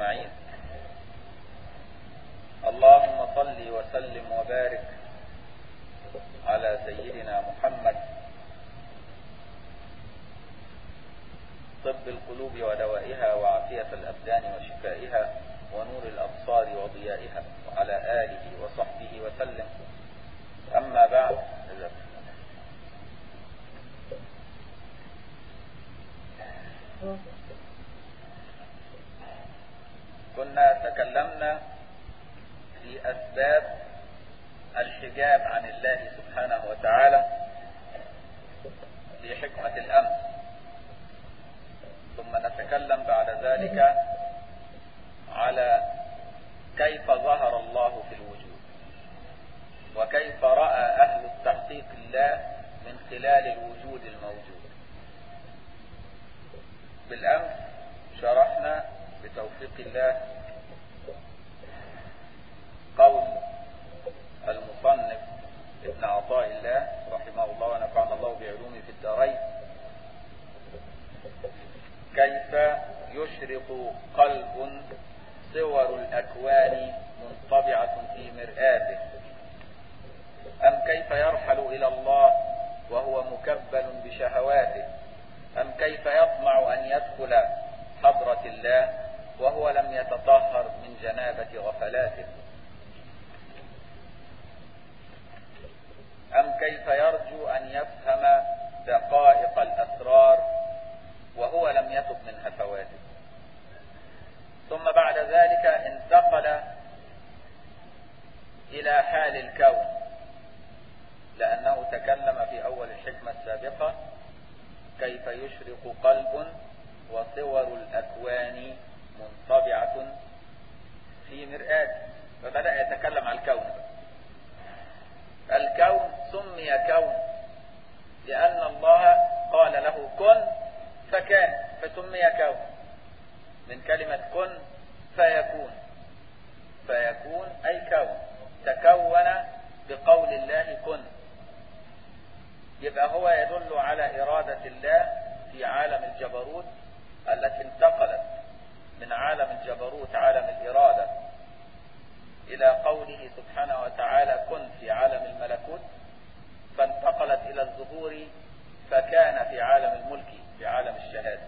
أجمعين اللهم صل وسلم وبارك على سيدنا محمد طب القلوب ودوائها وعافية الأبدان وشفائها ونور الأبصار وضيائها وعلى آله وصحبه وسلم أما بعد كنا تكلمنا في أسباب الحجاب عن الله سبحانه وتعالى في حكمة الأمر ثم نتكلم بعد ذلك على كيف ظهر الله في الوجود وكيف رأى أهل التحقيق الله من خلال الوجود الموجود بالأمس شرحنا بتوفيق الله قول المصنف ابن عطاء الله رحمه الله ونفعنا الله بعلومه في الدارين كيف يشرق قلب صور الأكوان منطبعة في مرآته أم كيف يرحل إلى الله وهو مكبل بشهواته أم كيف يطمع أن يدخل حضرة الله وهو لم يتطهر من جنابة غفلاته أم كيف يرجو أن يفهم دقائق الأسرار وهو لم يتب من هفواته ثم بعد ذلك انتقل إلى حال الكون لأنه تكلم في أول الحكمة السابقة كيف يشرق قلب وصور الأكوان منطبعة في مرآة فبدأ يتكلم عن الكون الكون سمي كون لأن الله قال له كن فكان فسمي كون من كلمة كن فيكون فيكون أي كون تكون بقول الله كن يبقى هو يدل على إرادة الله في عالم الجبروت التي انتقلت من عالم الجبروت عالم الإرادة إلى قوله سبحانه وتعالى كن في عالم الملكوت فانتقلت إلى الظهور فكان في عالم الملك في عالم الشهادة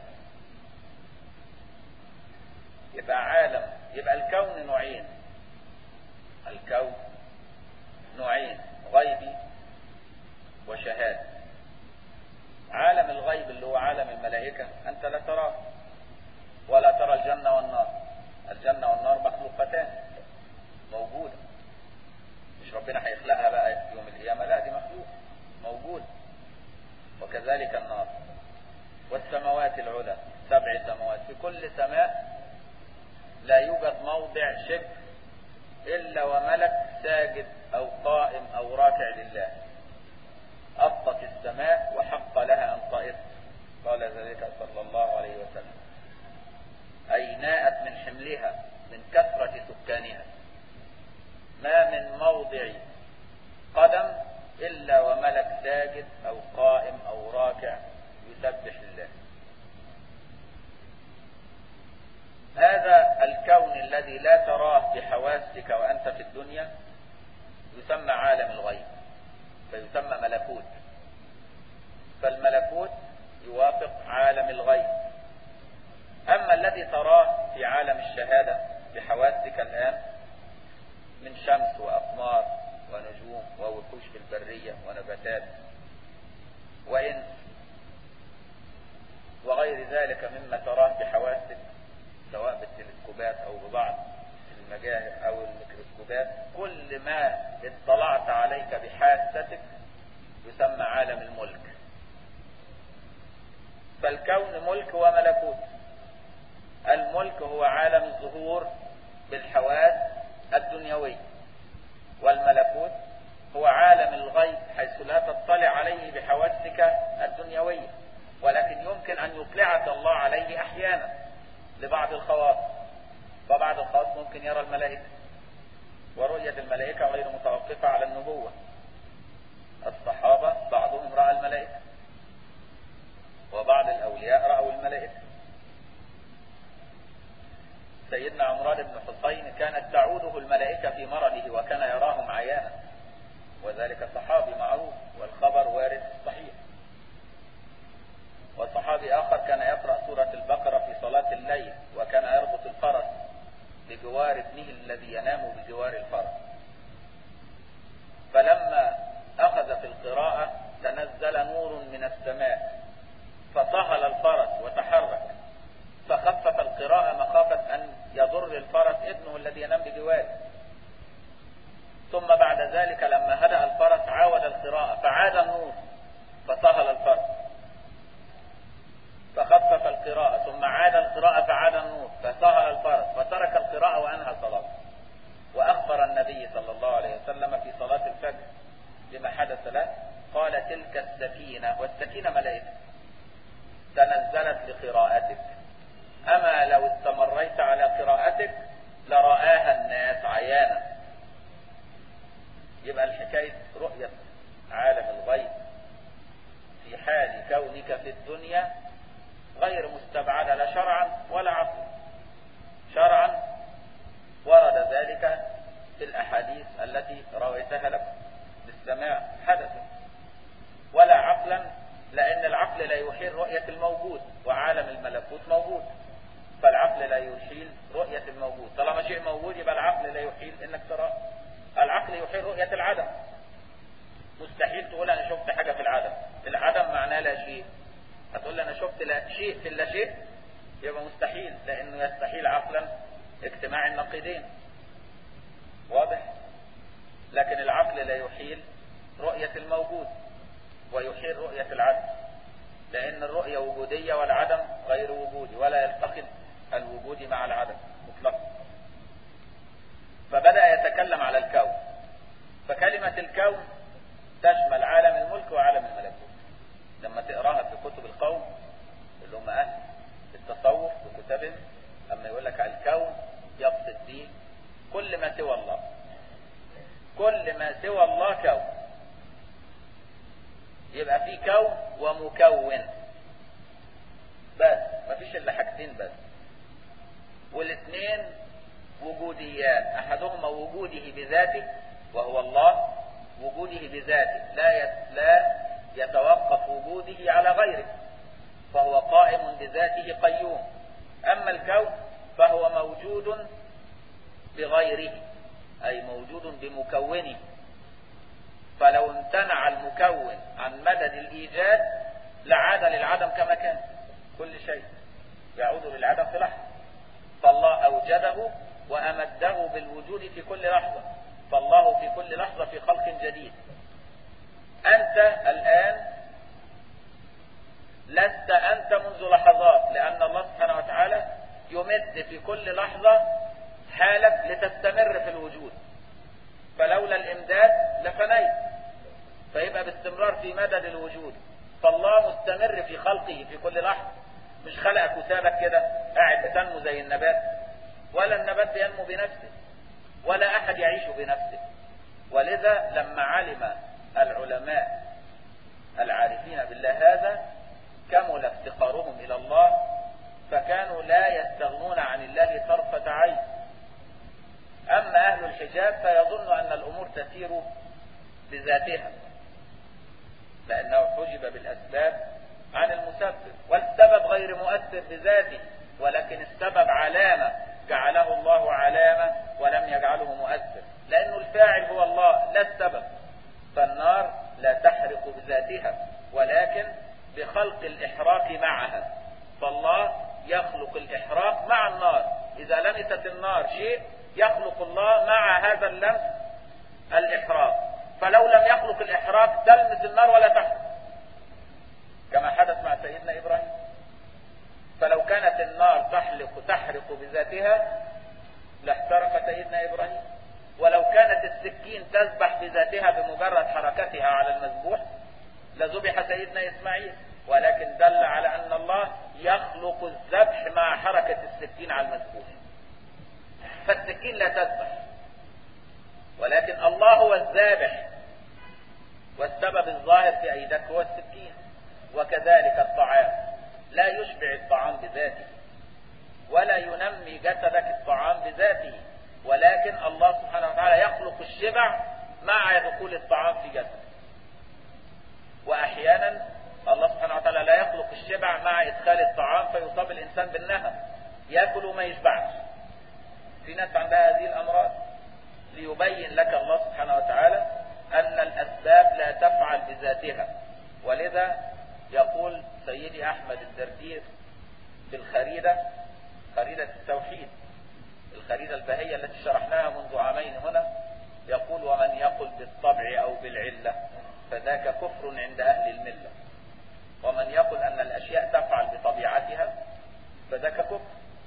يبقى عالم يبقى الكون نوعين الكون نوعين غيبي وشهادة عالم الغيب اللي هو عالم الملائكة أنت لا تراه ولا ترى الجنة والنار الجنة والنار مخلوقتان موجودة مش ربنا هيخلقها بقى يوم القيامة لا دي مخلوق موجود وكذلك النار والسماوات العلى سبع سماوات في كل سماء لا يوجد موضع شبه إلا وملك ساجد أو قائم أو راكع لله أطت السماء وحق لها أن طئت قال ذلك صلى الله عليه وسلم أي ناءت من حملها من كثرة سكانها ما من موضع قدم إلا وملك ساجد أو قائم أو راكع يسبح الله هذا الكون الذي لا تراه بحواسك وأنت في الدنيا يسمى عالم الغيب فيسمى ملكوت فالملكوت يوافق عالم الغيب أما الذي تراه في عالم الشهادة بحواسك الآن من شمس وأقمار ونجوم ووحوش في البرية ونباتات وإنس وغير ذلك مما تراه بحواسك سواء بالتلسكوبات أو ببعض المجاهر أو الميكروسكوبات كل ما اطلعت عليك بحاستك يسمى عالم الملك فالكون ملك وملكوت الملك هو عالم الظهور بالحواس الدنيوية والملكوت هو عالم الغيب حيث لا تطلع عليه بحواسك الدنيوية ولكن يمكن أن يطلعك الله عليه أحيانا لبعض الخواص فبعض الخواص ممكن يرى الملائكة ورؤية الملائكة غير متوقفة على النبوة الصحابة بعضهم رأى الملائكة وبعض الأولياء رأوا الملائكة سيدنا عمران بن حسين كانت تعوده الملائكة في مرضه وكان يراهم عيانا وذلك صحابي معروف والخبر وارد صحيح وصحابي آخر كان يقرأ سورة البقرة في صلاة الليل وكان يربط الفرس بجوار ابنه الذي ينام بجوار الفرس فلما أخذ في القراءة تنزل نور من السماء فصهل الفرس وتحرك فخفف القراءة مخافة أن يضر الفرس ابنه الذي ينام بجواره ثم بعد ذلك لما هدأ الفرس عاود القراءة فعاد النور فصهل الفرس فخفف القراءة ثم عاد القراءة فعاد النور فسهل الفرس فترك القراءة وأنهى صلاته وأخبر النبي صلى الله عليه وسلم في صلاة الفجر بما حدث له قال تلك السكينة والسكينة ملائكة تنزلت لقراءتك أما لو استمريت على قراءتك لرآها الناس عيانا يبقى الحكاية رؤية عالم الغيب في حال كونك في الدنيا غير مستبعدة لا شرعا ولا عقلا شرعا ورد ذلك في الأحاديث التي رويتها لكم بالسماع حدثا ولا عقلا لأن العقل لا يحيل رؤية الموجود وعالم الملكوت موجود فالعقل لا يحيل رؤية الموجود طالما شيء موجود يبقى العقل لا يحيل انك تراه العقل يحيل رؤية العدم مستحيل تقول انا شفت حاجة في العدم العدم معناه لا شيء هتقول انا شفت لا شيء في اللا شيء يبقى مستحيل لانه يستحيل عقلا اجتماع النقيضين واضح لكن العقل لا يحيل رؤية الموجود ويحيل رؤية العدم لأن الرؤية وجودية والعدم غير وجودي ولا يلتقي الوجود مع العدم مطلقا فبدأ يتكلم على الكون فكلمة الكون تشمل عالم الملك وعالم الملكوت لما تقراها في كتب القوم اللي هم أهل التصوف بكتبهم أما يقول لك الكون يقصد به كل ما سوى الله كل ما سوى الله كون يبقى في كون ومكون بس مفيش الا حاجتين بس والاثنين وجوديات احدهما وجوده بذاته وهو الله وجوده بذاته لا لا يتوقف وجوده على غيره فهو قائم بذاته قيوم اما الكون فهو موجود بغيره اي موجود بمكونه فلو امتنع المكون عن مدد الإيجاد لعاد للعدم كما كان كل شيء يعود للعدم في لحظة فالله أوجده وأمده بالوجود في كل لحظة فالله في كل لحظة في خلق جديد أنت الآن لست أنت منذ لحظات لأن الله سبحانه وتعالى يمد في كل لحظة حالك لتستمر في الوجود فلولا الإمداد لفنيت فيبقى باستمرار في مدد الوجود فالله مستمر في خلقه في كل لحظة مش خلقك وسابك كده قاعد بتنمو زي النبات ولا النبات بينمو بنفسه ولا أحد يعيش بنفسه ولذا لما علم العلماء العارفين بالله هذا كمل افتقارهم إلى الله فكانوا لا يستغنون عن الله طرفة عين أما أهل الحجاب فيظن أن الأمور تسير بذاتها لأنه حجب بالأسباب عن المسبب والسبب غير مؤثر بذاته ولكن السبب علامة جعله الله علامة ولم يجعله مؤثر لأنه الفاعل هو الله لا السبب فالنار لا تحرق بذاتها ولكن بخلق الإحراق معها فالله يخلق الإحراق مع النار إذا لمست النار شيء يخلق الله مع هذا اللمس الإحراق فلو لم يخلق الإحراق تلمس النار ولا تحرق كما حدث مع سيدنا إبراهيم فلو كانت النار تحلق تحرق بذاتها لاحترق سيدنا إبراهيم ولو كانت السكين تذبح بذاتها بمجرد حركتها على المذبوح لذبح سيدنا إسماعيل ولكن دل على أن الله يخلق الذبح مع حركة السكين على المذبوح فالسكين لا تذبح ولكن الله هو الذابح والسبب الظاهر في أيدك هو السكين وكذلك الطعام لا يشبع الطعام بذاته ولا ينمي جسدك الطعام بذاته ولكن الله سبحانه وتعالى يخلق الشبع مع دخول الطعام في جسدك واحيانا الله سبحانه وتعالى لا يخلق الشبع مع ادخال الطعام فيصاب الانسان بالنهم ياكل وما يشبعش في ناس عندها هذه الامراض ليبين لك الله سبحانه وتعالى ان الاسباب لا تفعل بذاتها ولذا يقول سيدي احمد الدردير في الخريدة خريدة التوحيد الخريدة البهية التي شرحناها منذ عامين هنا يقول ومن يقل بالطبع او بالعلة فذاك كفر عند اهل الملة ومن يقل ان الاشياء تفعل بطبيعتها فذاك كفر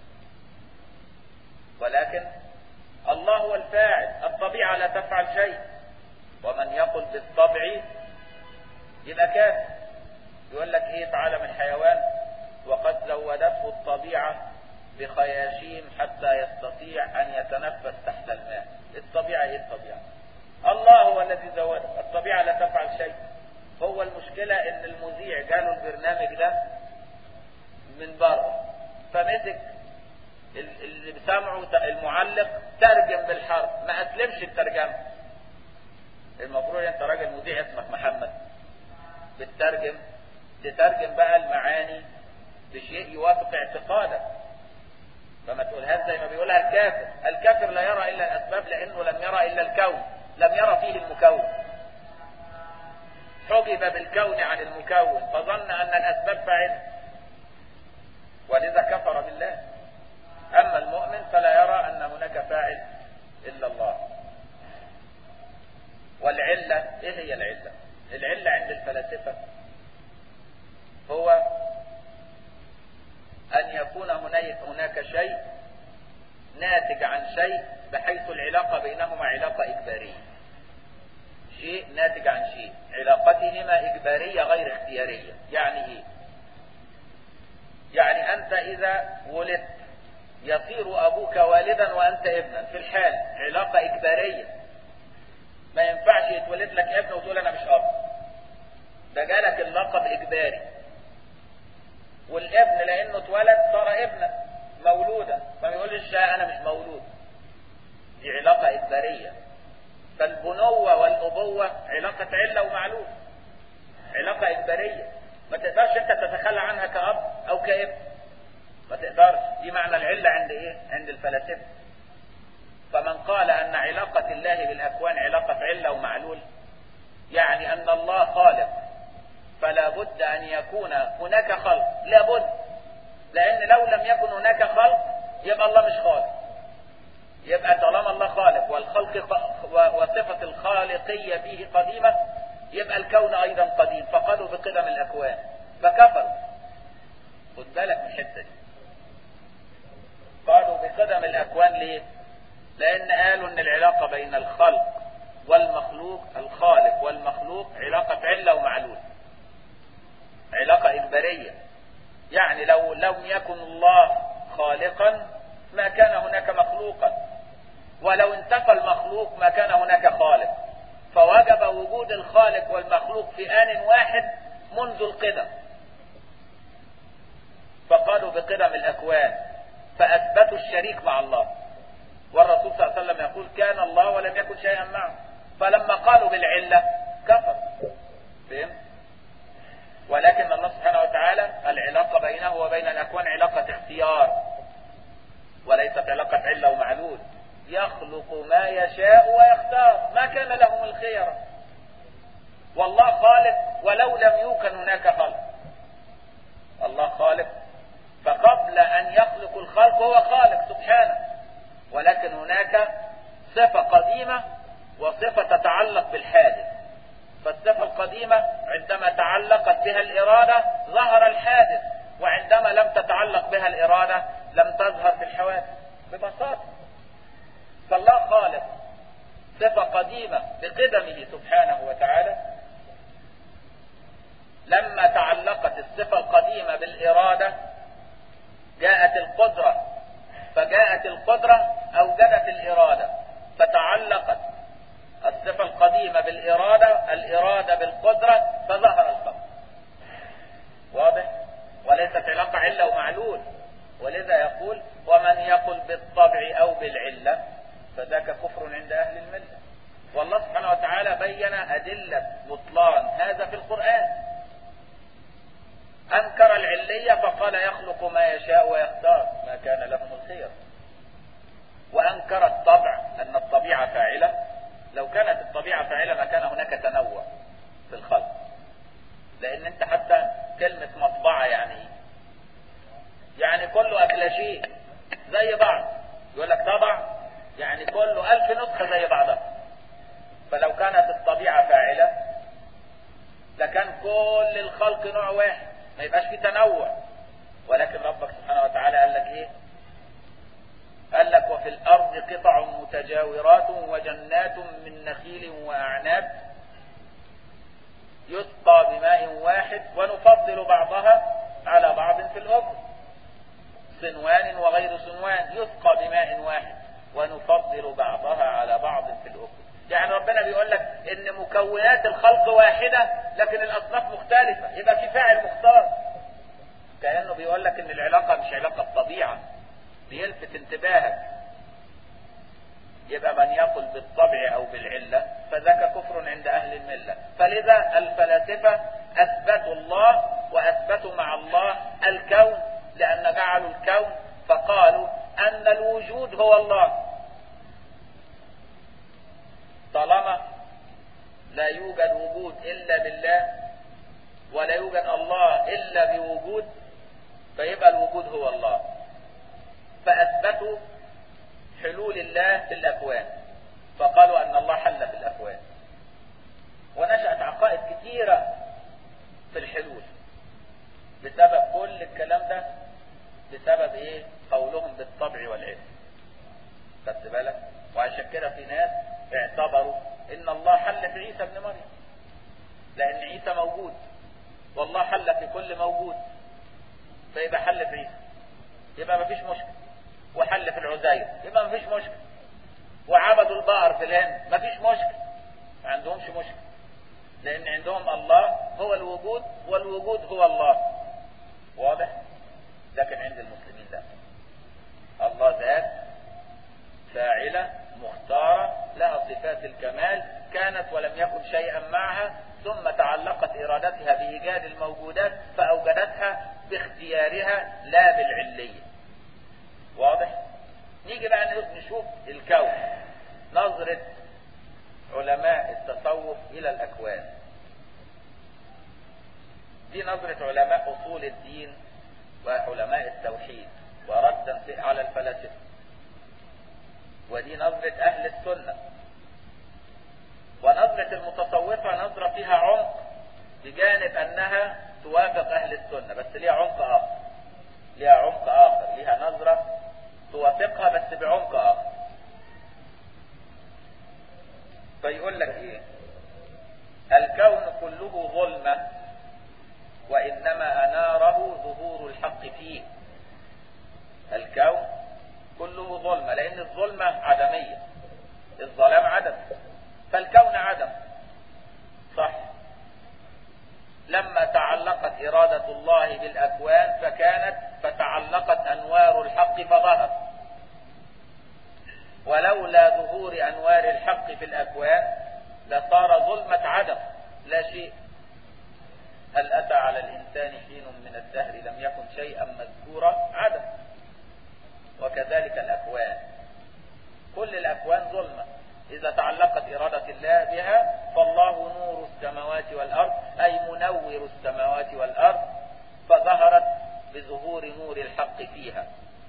ولكن الله هو الفاعل الطبيعة لا تفعل شيء ومن يقل بالطبع يبقى كافر يقول لك ايه في عالم الحيوان وقد زودته الطبيعة بخياشيم حتى يستطيع ان يتنفس تحت الماء الطبيعة ايه الطبيعة الله هو الذي زوده الطبيعة لا تفعل شيء هو المشكلة ان المذيع جاله البرنامج ده من بره فمسك اللي بسمعه المعلق ترجم بالحرف ما اسلمش الترجمة المفروض انت راجل مذيع اسمك محمد بتترجم تترجم بقى المعاني بشيء يوافق اعتقادك فما تقولهاش زي ما بيقولها الكافر الكافر لا يرى الا الاسباب لانه لم يرى الا الكون لم يرى فيه المكون حجب بالكون عن المكون فظن ان الاسباب فاعله ولذا كفر بالله اما المؤمن فلا يرى ان هناك فاعل الا الله والعلة ايه هي العلة العلة عند الفلاسفة هو ان يكون هناك هناك شيء ناتج عن شيء بحيث العلاقة بينهما علاقة اجبارية شيء ناتج عن شيء علاقتهما اجبارية غير اختيارية يعني ايه يعني انت اذا ولدت يصير ابوك والدا وانت ابنا في الحال علاقة اجبارية ما ينفعش يتولد لك ابن وتقول انا مش اب ده جالك اللقب اجباري والابن لانه اتولد صار ابنا مولودا ما يقولش انا مش مولود دي علاقة اجبارية فالبنوة والابوة علاقة علة ومعلول علاقة اجبارية ما تقدرش انت تتخلى عنها كأب او كابن ما تقدرش دي معنى العلة عند ايه عند الفلاسفة فمن قال ان علاقة الله بالاكوان علاقة علة ومعلول يعني ان الله خالق فلا بد ان يكون هناك خلق لابد لان لو لم يكن هناك خلق يبقى الله مش خالق يبقى طالما الله خالق والخلق وصفة الخالقية فيه قديمة يبقى الكون ايضا قديم فقالوا بقدم الاكوان فكفروا خد بالك من الحته دي قالوا بقدم الاكوان ليه لان قالوا ان العلاقه بين الخلق والمخلوق الخالق والمخلوق علاقه عله ومعلول علاقه اجباريه يعني لو لم يكن الله خالقا ما كان هناك مخلوقا ولو انتفى المخلوق ما كان هناك خالق فوجب وجود الخالق والمخلوق في آن واحد منذ القدم فقالوا بقدم الأكوان فأثبتوا الشريك مع الله والرسول صلى الله عليه وسلم يقول كان الله ولم يكن شيئا معه فلما قالوا بالعلة كفر فهم ولكن الله سبحانه وتعالى العلاقة بينه وبين الأكوان علاقة اختيار وليست علاقة علة ومعلول يخلق ما يشاء ويختار ما كان لهم الخيرة والله خالق ولو لم يوكن هناك خلق الله خالق فقبل أن يخلق الخلق هو خالق سبحانه ولكن هناك صفة قديمة وصفة تتعلق بالحادث فالصفة القديمة عندما تعلقت بها الإرادة ظهر الحادث وعندما لم تتعلق بها الإرادة لم تظهر في الحوادث ببساطة فالله خالق صفة قديمة بقدمه سبحانه وتعالى لما تعلقت الصفة القديمة بالإرادة جاءت القدرة فجاءت القدرة أوجدت الإرادة فتعلقت الصفة القديمة بالإرادة الإرادة بالقدرة فظهر الخلق واضح وليست علاقة علة ومعلول ولذا يقول بالطبع او بالعلة فذاك كفر عند اهل الملة والله سبحانه وتعالى بين ادلة بطلان هذا في القرآن انكر العلية فقال يخلق ما يشاء ويختار ما كان لهم الخير وانكر الطبع ان الطبيعة فاعلة لو كانت الطبيعة فاعلة ما كان هناك تنوع في الخلق لان انت حتى كلمة مطبعة يعني ايه يعني كله اكلاشيه زي بعض يقول لك طبع يعني كله الف نسخة زي بعضها فلو كانت الطبيعة فاعلة لكان كل الخلق نوع واحد ما يبقاش في تنوع ولكن ربك سبحانه وتعالى قال لك ايه قال لك وفي الارض قطع متجاورات وجنات من نخيل واعناب يسقى بماء واحد ونفضل بعضها على بعض في الاكل صنوان وغير صنوان يسقى بماء واحد ونفضل بعضها على بعض في الاكل يعني ربنا بيقول لك ان مكونات الخلق واحدة لكن الاصناف مختلفة يبقى في فاعل مختار كأنه بيقول لك ان العلاقة مش علاقة بطبيعة بيلفت انتباهك يبقى من يقل بالطبع او بالعلة فذاك كفر عند اهل الملة فلذا الفلاسفة اثبتوا الله واثبتوا مع الله الكون لان جعلوا الكون فقالوا ان الوجود هو الله طالما لا يوجد وجود الا بالله ولا يوجد الله الا بوجود فيبقى الوجود هو الله فاثبتوا حلول الله في الاكوان فقالوا ان الله حل في الاكوان ونشأت عقائد كثيرة في الحلول بسبب كل الكلام ده بسبب ايه قولهم بالطبع والعلم خدت بالك وعشان كده في ناس اعتبروا ان الله حل في عيسى ابن مريم لان عيسى موجود والله حل في كل موجود فيبقى حل في عيسى يبقى مفيش مشكله وحل في العزير يبقى مفيش مشكله وعبدوا البقر في الهند مفيش مشكله ما عندهمش مشكله لان عندهم الله هو الوجود والوجود هو الله واضح لكن عند المسلمين لا الله ذات فاعلة مختارة لها صفات الكمال كانت ولم يكن شيئا معها ثم تعلقت إرادتها بإيجاد الموجودات فأوجدتها باختيارها لا بالعلية واضح نيجي بقى نشوف الكون نظرة علماء التصوف إلى الأكوان دي نظرة علماء أصول الدين وعلماء التوحيد وردا على الفلاسفة ودي نظرة أهل السنة ونظرة المتصوفة نظرة فيها عمق بجانب أنها توافق أهل السنة بس ليها عمق آخر ليها عمق آخر ليها نظرة توافقها بس بعمق آخر فيقول لك إيه الكون كله ظلمة وإنما أناره ظهور الحق فيه الكون كله ظلمة لأن الظلمة عدمية الظلام عدم فالكون عدم صح لما تعلقت إرادة الله بالأكوان فكانت فتعلقت أنوار الحق فظهر ولولا ظهور أنوار الحق في الأكوان لصار ظلمة عدم لا شيء هل أتى على الإنسان حين من الدهر لم يكن شيئا مذكورا عدم وكذلك الأكوان كل الأكوان ظلمة إذا تعلقت إرادة الله بها فالله نور السماوات والأرض أي منور السماوات والأرض فظهرت بظهور نور الحق فيها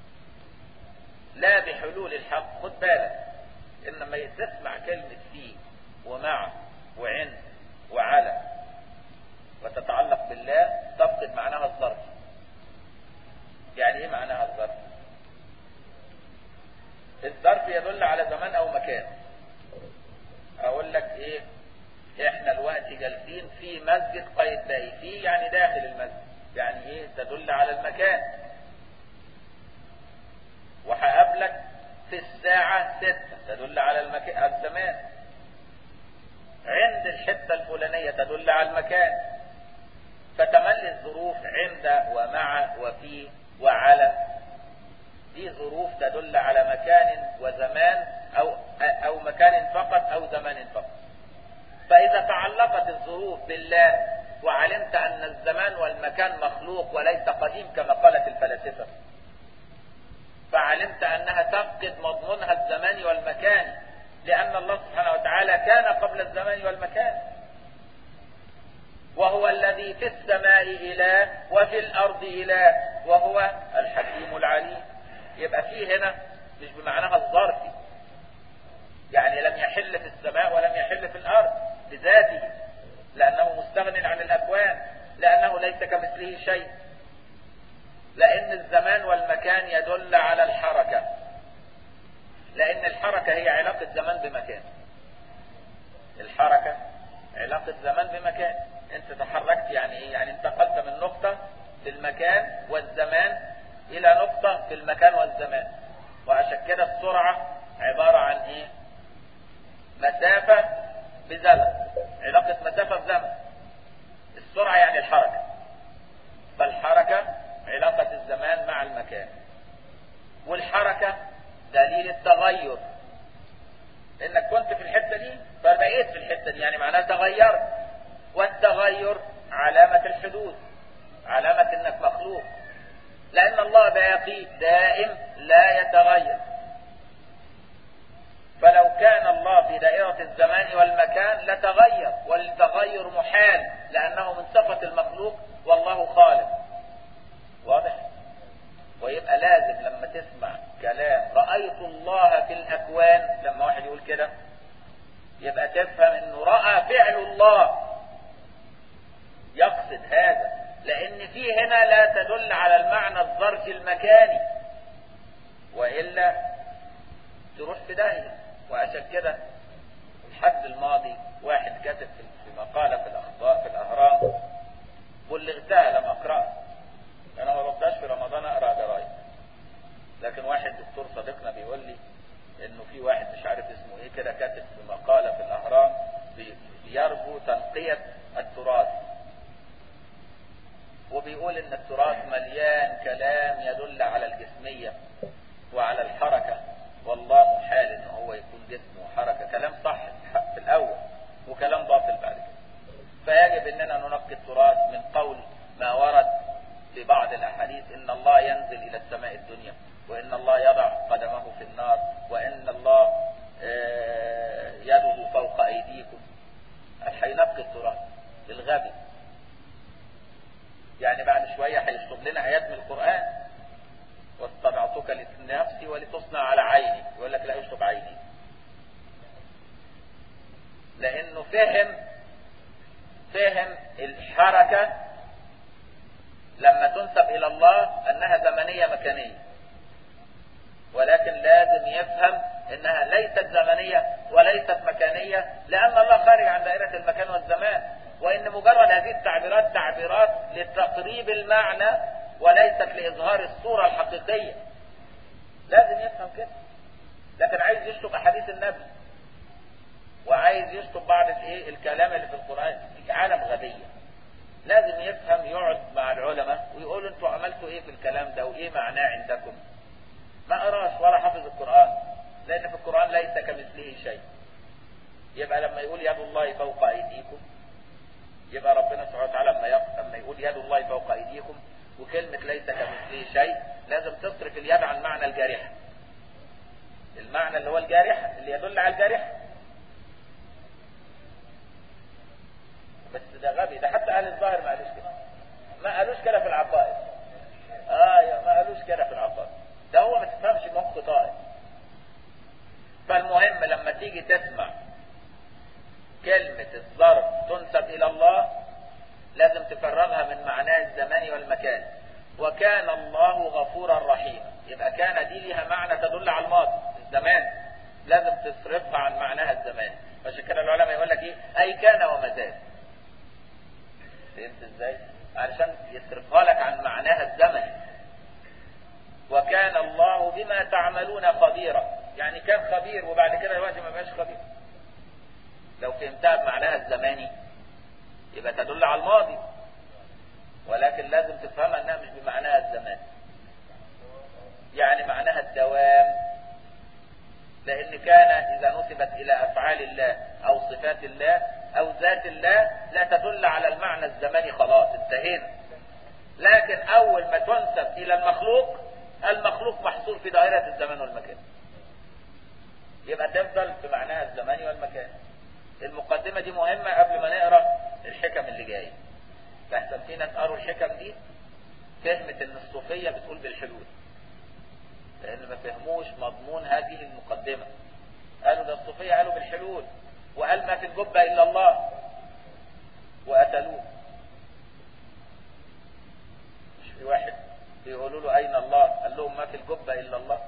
لا بحلول الحق خد بالك إنما تسمع كلمة فيه ومع وعند وعلى وتتعلق بالله تفقد معناها الظرف يعني ايه معناها الظرف الظرف يدل على زمان او مكان اقول لك ايه احنا الوقت جالسين في مسجد قايتباي في يعني داخل المسجد يعني ايه تدل على المكان وهقابلك في الساعة ستة تدل على المكان الزمان عند الحتة الفلانية تدل على المكان فتملي الظروف عند ومع وفي وعلى دي ظروف تدل على مكان وزمان أو, أو مكان فقط أو زمان فقط فإذا تعلقت الظروف بالله وعلمت أن الزمان والمكان مخلوق وليس قديم كما قالت الفلاسفة فعلمت أنها تفقد مضمونها الزمان والمكان لأن الله سبحانه وتعالى كان قبل الزمان والمكان وهو الذي في السماء إله وفي الأرض إله وهو الحكيم العليم يبقى فيه هنا مش بمعناها الظرفي يعني لم يحل في السماء ولم يحل في الأرض بذاته لأنه مستغن عن الأكوان لأنه ليس كمثله شيء لأن الزمان والمكان يدل على الحركة لأن الحركة هي علاقة زمان بمكان الحركة علاقة زمان بمكان انت تحركت يعني ايه يعني انتقلت من نقطة في المكان والزمان الى نقطة في المكان والزمان وعشان كده السرعة عبارة عن ايه مسافة بزمن علاقة مسافة بزمن السرعة يعني الحركة فالحركة علاقة الزمان مع المكان والحركة دليل التغير انك كنت في الحتة دي فبقيت في الحتة دي يعني معناها تغيرت والتغير علامة الحدوث علامة انك مخلوق لان الله باقي دائم لا يتغير فلو كان الله في دائرة الزمان والمكان لتغير والتغير محال لانه من صفة المخلوق والله خالق واضح ويبقى لازم لما تسمع كلام رأيت الله في الأكوان لما واحد يقول كده يبقى تفهم انه رأى فعل الله يقصد هذا لان في هنا لا تدل على المعنى الظرفي المكاني وإلا تروح في داهية وعشان كده الحد الماضي واحد كاتب في مقالة في الأخبار في الأهرام بلغتها لم أقرأها أنا ما ببداش في رمضان أقرأ جرايد لكن واحد دكتور صديقنا بيقول لي إنه في واحد مش عارف اسمه إيه كده كاتب في مقالة في الأهرام بيرجو تنقية التراث وبيقول ان التراث مليان كلام يدل على الجسمية وعلى الحركة والله محال ان هو يكون جسم وحركة كلام صح في الاول وكلام باطل بعد كده فيجب اننا ننقي التراث من قول ما ورد في بعض الاحاديث ان الله ينزل الى السماء الدنيا وان الله يضع قدمه في النار وان الله يده فوق ايديكم هينقي التراث الغبي يعني بعد شوية هيشطب لنا آيات من القرآن واصطنعتك لنفسي ولتصنع على عيني يقول لك لا يشطب عيني لأنه فهم فهم الحركة لما تنسب إلى الله أنها زمنية مكانية ولكن لازم يفهم انها ليست زمنية وليست مكانية لان الله خارج عن دائرة المكان والزمان وان مجرد هذه التعبيرات تعبيرات لتقريب المعنى وليست لاظهار الصورة الحقيقية لازم يفهم كده لكن عايز يشطب احاديث النبي وعايز يشطب بعض الايه الكلام اللي في القرآن في عالم غبية لازم يفهم يقعد مع العلماء ويقول انتوا عملتوا ايه في الكلام ده وايه معناه عندكم ما قراش ولا حفظ القرآن لأن في القرآن ليس كمثله شيء يبقى لما يقول يد الله فوق أيديكم يبقى ربنا سبحانه وتعالى لما لما يقول يد الله فوق أيديكم وكلمة ليس كمثله شيء لازم تصرف اليد عن معنى الجارحة المعنى اللي هو الجارحة اللي يدل على الجارحة بس ده غبي ده حتى أهل الظاهر ما قالوش كده ما قالوش كده في العقائد آه ما قالوش كده في العقائد ده هو ما تفهمش مخ طائر فالمهم لما تيجي تسمع كلمة الظرف تنسب إلى الله لازم تفرغها من معناه الزمان والمكان وكان الله غفورا رحيما يبقى كان دي ليها معنى تدل على الماضي الزمان لازم تصرفها عن معناها الزمان عشان كده العلماء يقول لك ايه اي كان وما زال فهمت ازاي علشان يصرفها لك عن معناها الزمني وكان الله بما تعملون خبيرا يعني كان خبير وبعد كده دلوقتي ما بقاش خبير لو فهمتها بمعناها الزماني يبقى تدل على الماضي ولكن لازم تفهمها انها مش بمعناها الزمان يعني معناها الدوام لأن كان إذا نسبت إلى أفعال الله أو صفات الله أو ذات الله لا تدل على المعنى الزمني خلاص انتهينا لكن أول ما تنسب إلى المخلوق المخلوق محصور في دائرة الزمان والمكان يبقى تفضل في معناها الزماني والمكان المقدمة دي مهمة قبل ما نقرأ الحكم اللي جاية لحسن في ناس قروا الحكم دي فهمت ان الصوفية بتقول بالحلول لان ما فهموش مضمون هذه المقدمة قالوا ده الصوفية قالوا بالحلول وقال ما في الجبة الا الله وقتلوه مش في واحد بيقولوا له اين الله قال لهم ما في الجبة الا الله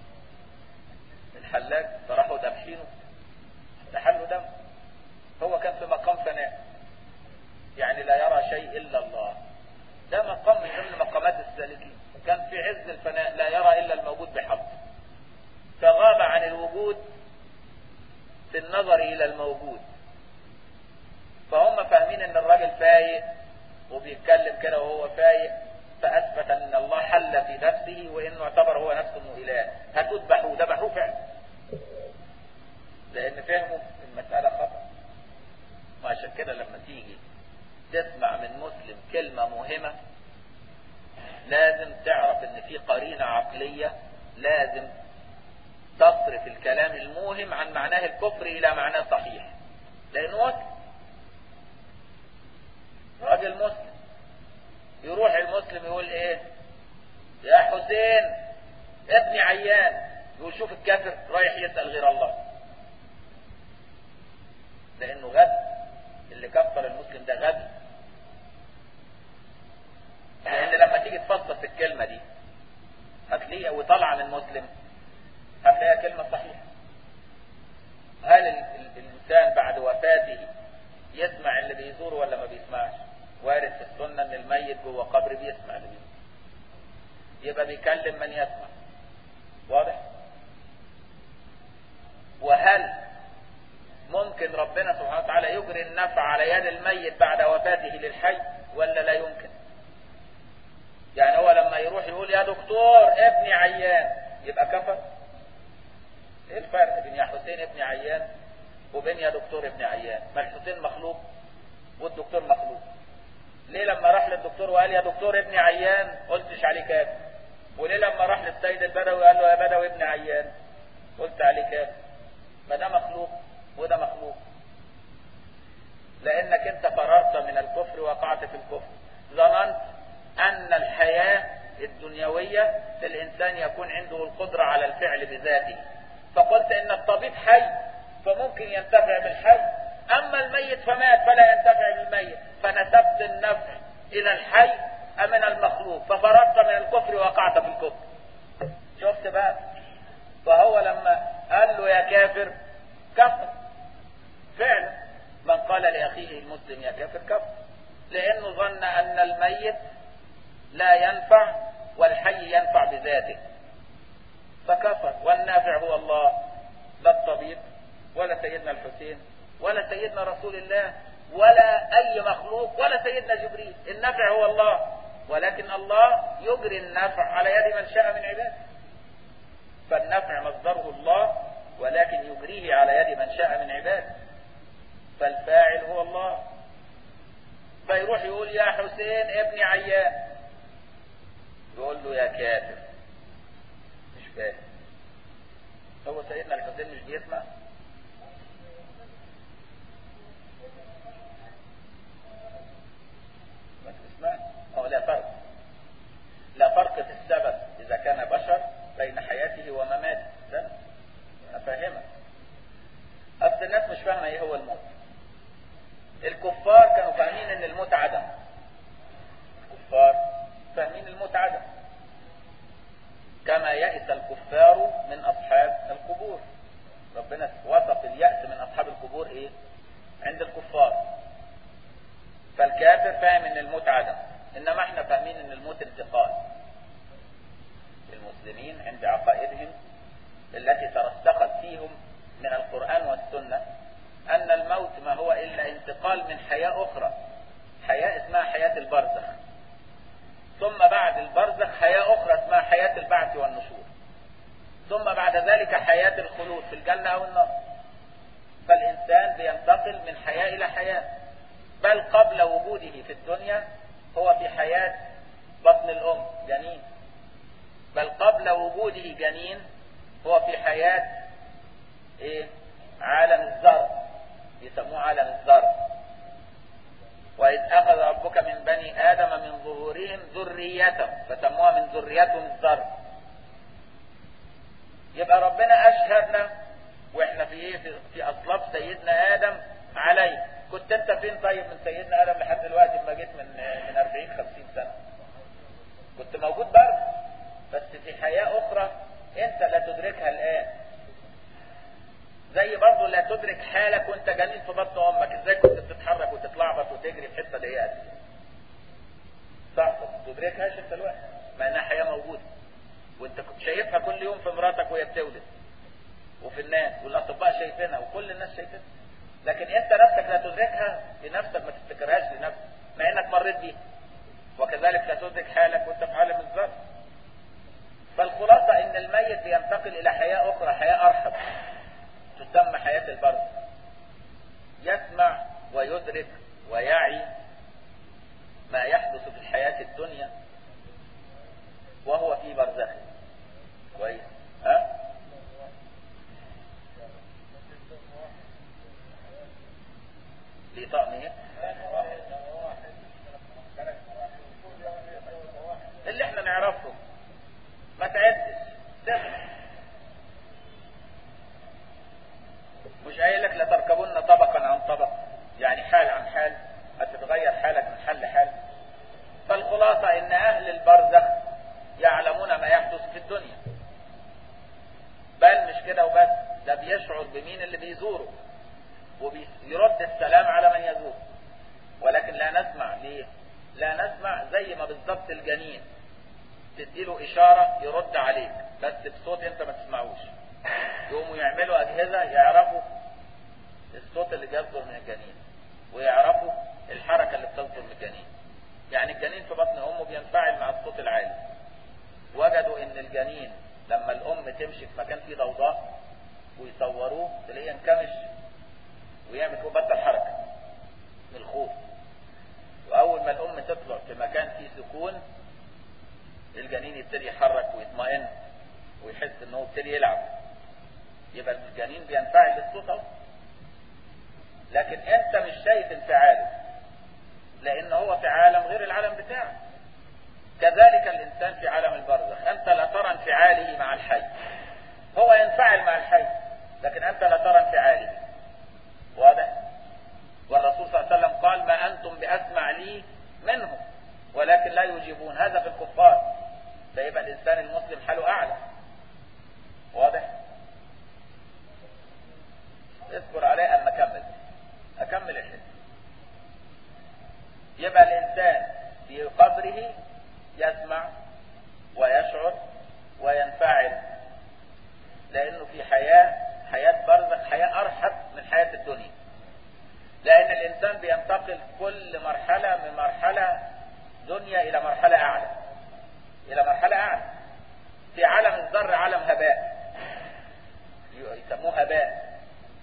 الحلاج فراحوا دابحينه استحلوا دم هو كان في مقام فناء يعني لا يرى شيء الا الله ده مقام من ضمن مقامات السالكين كان في عز الفناء لا يرى الا الموجود بحق فغاب عن الوجود في النظر الى الموجود فهم فاهمين ان الراجل فايق وبيتكلم كده وهو فايق فاثبت ان الله حل في نفسه وانه اعتبر هو نفسه انه اله هتذبحوه ذبحوه فعلا لان فهموا المساله خطا وعشان كده لما تيجي تسمع من مسلم كلمة مهمة لازم تعرف ان في قرينة عقلية لازم تصرف الكلام الموهم عن معناه الكفر الى معناه صحيح لانه مسلم راجل مسلم يروح المسلم يقول ايه يا حسين ابني عيان يقول شوف الكافر رايح يسأل غير الله لانه غبي اللي كفر المسلم ده غبي لان لما تيجي تفصص الكلمة دي هتلاقيها وطالعة من مسلم هتلاقيها كلمة صحيحة هل ال ال الانسان بعد وفاته يسمع اللي بيزوره ولا ما بيسمعش وارد في السنة ان الميت جوه قبر بيسمع اللي بيزوره يبقى بيكلم من يسمع واضح وهل ممكن ربنا سبحانه وتعالى يجري النفع على يد الميت بعد وفاته للحي ولا لا يمكن يعني هو لما يروح يقول يا دكتور ابني عيان يبقى كفر ايه الفرق بين يا حسين ابني عيان وبين يا دكتور ابني عيان ما الحسين مخلوق والدكتور مخلوق ليه لما راح للدكتور وقال يا دكتور ابني عيان قلتش عليه كافر وليه لما راح للسيد البدوي قال له يا بدوي ابني عيان قلت عليه كافر ما ده مخلوق وده مخلوق لانك انت فررت من الكفر وقعت في الكفر ظننت ان الحياة الدنيوية الانسان يكون عنده القدرة على الفعل بذاته فقلت ان الطبيب حي فممكن ينتفع بالحي اما الميت فمات فلا ينتفع بالميت فنسبت النفع الى الحي من المخلوق ففررت من الكفر وقعت في الكفر شفت بقى فهو لما قال له يا كافر كفر فعلا من قال لأخيه المسلم يا كافر كفر لأنه ظن أن الميت لا ينفع والحي ينفع بذاته فكفر والنافع هو الله لا الطبيب ولا سيدنا الحسين ولا سيدنا رسول الله ولا أي مخلوق ولا سيدنا جبريل النافع هو الله ولكن الله يجري النفع على يد من شاء من عباده فالنفع مصدره الله ولكن يجريه على يد من شاء من عباده فالفاعل هو الله فيروح يقول يا حسين ابني عيان يقول له يا كافر مش فاهم هو سيدنا الحسين مش بيسمع ما تسمع اه لا فرق لا فرق في السبب اذا كان بشر بين حياته ومماته ده افهمك اصل الناس مش فاهمه ايه هو الموت الكفار كانوا فاهمين ان الموت عدم الكفار فاهمين الموت عدم كما يئس الكفار من اصحاب القبور ربنا وصف اليأس من اصحاب القبور ايه عند الكفار فالكافر فاهم ان الموت عدم انما احنا فاهمين ان الموت انتقال المسلمين عند عقائدهم التي ترسخت فيهم من القرآن والسنة أن الموت ما هو إلا انتقال من حياة أخرى حياة اسمها حياة البرزخ ثم بعد البرزخ حياة أخرى اسمها حياة البعث والنشور وكذلك حياة الخلود في الجنة أو النار فالإنسان بينتقل من حياة إلى حياة بل قبل وجوده في الدنيا هو في حياة بطن الأم جنين بل قبل وجوده جنين هو في حياة إيه؟ عالم الذر يسموه عالم الذر وإذ أخذ ربك من بني آدم من ظهورهم ذريتهم فسموها من ذريتهم الذر يبقى ربنا أشهدنا وإحنا في إيه في, في أصلاب سيدنا آدم عليه كنت أنت فين طيب من سيدنا آدم لحد دلوقتي لما جيت من من 40 50 سنة كنت موجود برضه بس في حياة أخرى أنت لا تدركها الآن زي برضه لا تدرك حالك وانت جنين في بطن امك ازاي كنت بتتحرك وتتلعبط وتجري في حته ضيقه دي صح ما تدركهاش انت دلوقتي مع انها حياه موجوده وانت كنت شايفها كل يوم في مراتك وهي بتولد وفي الناس والاطباء شايفينها وكل الناس شايفينها لكن انت نفسك لا تدركها لنفسك ما تفتكرهاش لنفسك مع انك مريت بيها وكذلك لا تدرك حالك وانت في عالم الذر فالخلاصه ان الميت بينتقل الى حياه اخرى حياه ارحب تسمى حياة البرزخ يسمع ويدرك ويعي ما يحدث في الحياة الدنيا وهو في برزخ كويس ها ليه طقم ايه اللي احنا نعرفه ما تعدش سبع مش قايل لك لتركبن طبقا عن طبق يعني حال عن حال هتتغير حالك من حال لحال فالخلاصة ان اهل البرزخ يعلمون ما يحدث في الدنيا بل مش كده وبس ده بيشعر بمين اللي بيزوره وبيرد السلام على من يزوره ولكن لا نسمع ليه لا نسمع زي ما بالظبط الجنين تديله اشارة يرد عليك بس بصوت انت ما تسمعوش يقوموا يعملوا أجهزة يعرفوا الصوت اللي بيصدر من الجنين ويعرفوا الحركة اللي بتصدر من الجنين يعني الجنين في بطن أمه بينفعل مع الصوت العالي وجدوا إن الجنين لما الأم تمشي في مكان فيه ضوضاء ويصوروه تلاقيه ينكمش ويعمل كده بطل حركة من الخوف وأول ما الأم تطلع في مكان فيه سكون الجنين يبتدي يحرك ويطمئن ويحس إنه ابتدي يلعب يبقى الجنين بينفعل للصوت اهو لكن انت مش شايف انفعاله لان هو في عالم غير العالم بتاعك كذلك الانسان في عالم البرزخ انت لا ترى انفعاله مع الحي هو ينفعل مع الحي لكن انت لا ترى انفعاله واضح والرسول صلى الله عليه وسلم قال ما انتم باسمع لي منهم ولكن لا يجيبون هذا في الكفار فيبقى الانسان المسلم حاله اعلى واضح اصبر عليه اما اكمل اكمل الحديث يبقى الانسان في قبره يسمع ويشعر وينفعل لانه في حياة حياة برزخ حياة ارحب من حياة الدنيا لان الانسان بينتقل كل مرحلة من مرحلة دنيا الى مرحلة اعلى الى مرحلة اعلى في عالم الذر عالم هباء يسموه هباء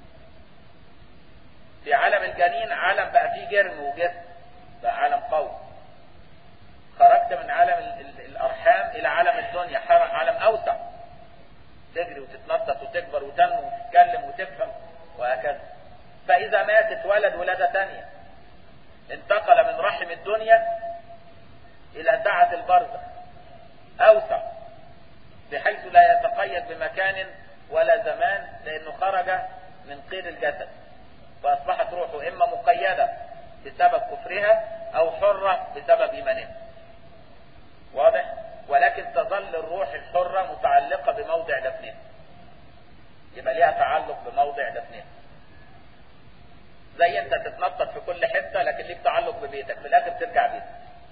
في عالم الجنين عالم بقى فيه جرم وجسم بقى عالم قوي خرجت من عالم ال ال الارحام الى عالم الدنيا عالم اوسع تجري وتتنطط وتكبر وتنمو وتتكلم وتفهم وهكذا فاذا مات اتولد ولاده ثانيه انتقل من رحم الدنيا الى سعة البرزخ اوسع بحيث لا يتقيد بمكان ولا زمان لانه خرج من قيد الجسد فاصبحت روحه اما مقيدة بسبب كفرها او حرة بسبب ايمانها واضح ولكن تظل الروح الحرة متعلقة بموضع دفنها يبقى ليها تعلق بموضع دفنها زي انت تتنطط في كل حتة لكن ليك تعلق ببيتك في الاخر ترجع بيتك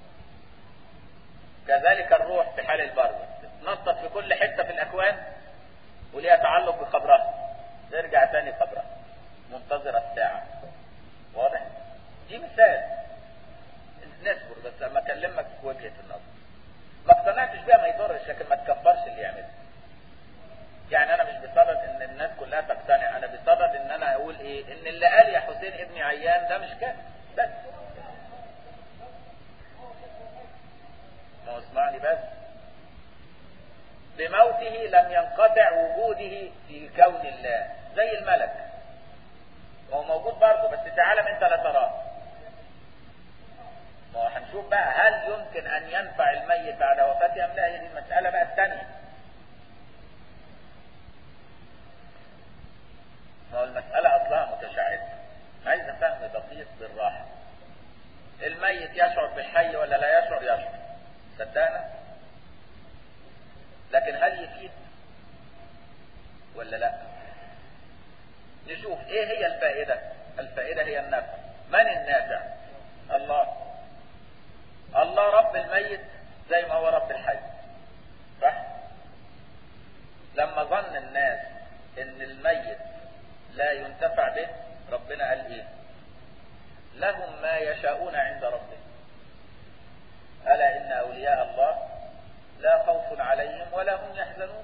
كذلك الروح في حال البرزخ تتنطط في كل حتة في الاكوان وليها تعلق بقبرها ترجع تاني قبرها منتظرة الساعة واضح دي مثال نصبر بس لما اكلمك في وجهة النظر ما اقتنعتش بيها ما يضرش لكن ما تكبرش اللي يعمله ايه ان اللي قال يا حسين ابني عيان ده مش كافر بس ما هو اسمعني بس بموته لم ينقطع وجوده في كون الله زي الملك هو موجود برضه بس في عالم انت لا تراه ما هو هنشوف بقى هل يمكن ان ينفع الميت بعد وفاته ام لا هي دي المسألة بقى الثانية ما هو المسألة اصلها متشعبة عايزة فهم دقيق بالراحة الميت يشعر بالحي ولا لا يشعر يشعر صدقنا لكن هل يفيد ولا لا نشوف ايه هي الفائدة الفائدة هي النفع من النافع الله الله رب الميت زي ما هو رب الحي صح لما ظن الناس ان الميت لا ينتفع به ربنا قال ايه لهم ما يشاءون عند ربهم ألا إن أولياء الله لا خوف عليهم ولا هم يحزنون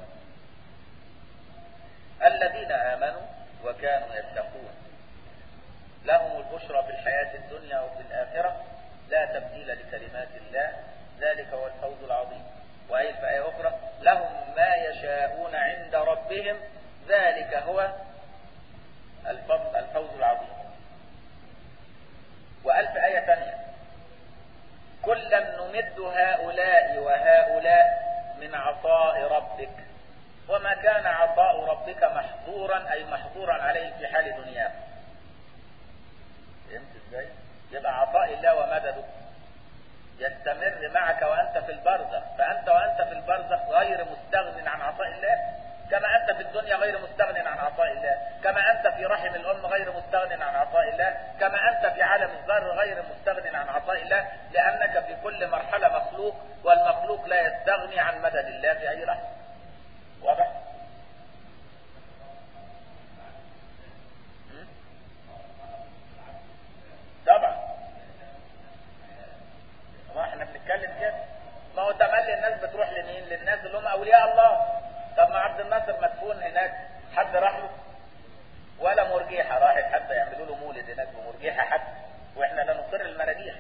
الذين آمنوا وكانوا يتقون لهم البشرى في الحياة الدنيا وفي الآخرة لا تبديل لكلمات الله ذلك هو الفوز العظيم وأي في آية أخرى لهم ما يشاءون عند ربهم ذلك هو الفوز, الفوز العظيم وألف آية ثانية كلا نمد هؤلاء وهؤلاء من عطاء ربك وما كان عطاء ربك محظورا أي محظورا عليه في حال دنياه فهمت ازاي؟ يبقى عطاء الله ومدده يستمر معك وأنت في البرزخ فأنت وأنت في البرزخ غير مستغن عن عطاء الله كما أنت في الدنيا غير مستغن عن عطاء الله كما أنت في رحم الأم غير مستغن عن عطاء الله كما أنت في عالم الذر غير مستغن عن عطاء الله لأنك في كل مرحلة مخلوق والمخلوق لا يستغني عن مدد الله في أي لحظة واضح؟ طبعا ما احنا بنتكلم كده ما هو تملي الناس بتروح لمين للناس اللي هم اولياء الله طب ما عبد الناصر مدفون هناك حد راح له ولا مرجيحة راحت حتى يعملوا له مولد هناك بمرجيحة حتى واحنا لا نصر المراجيح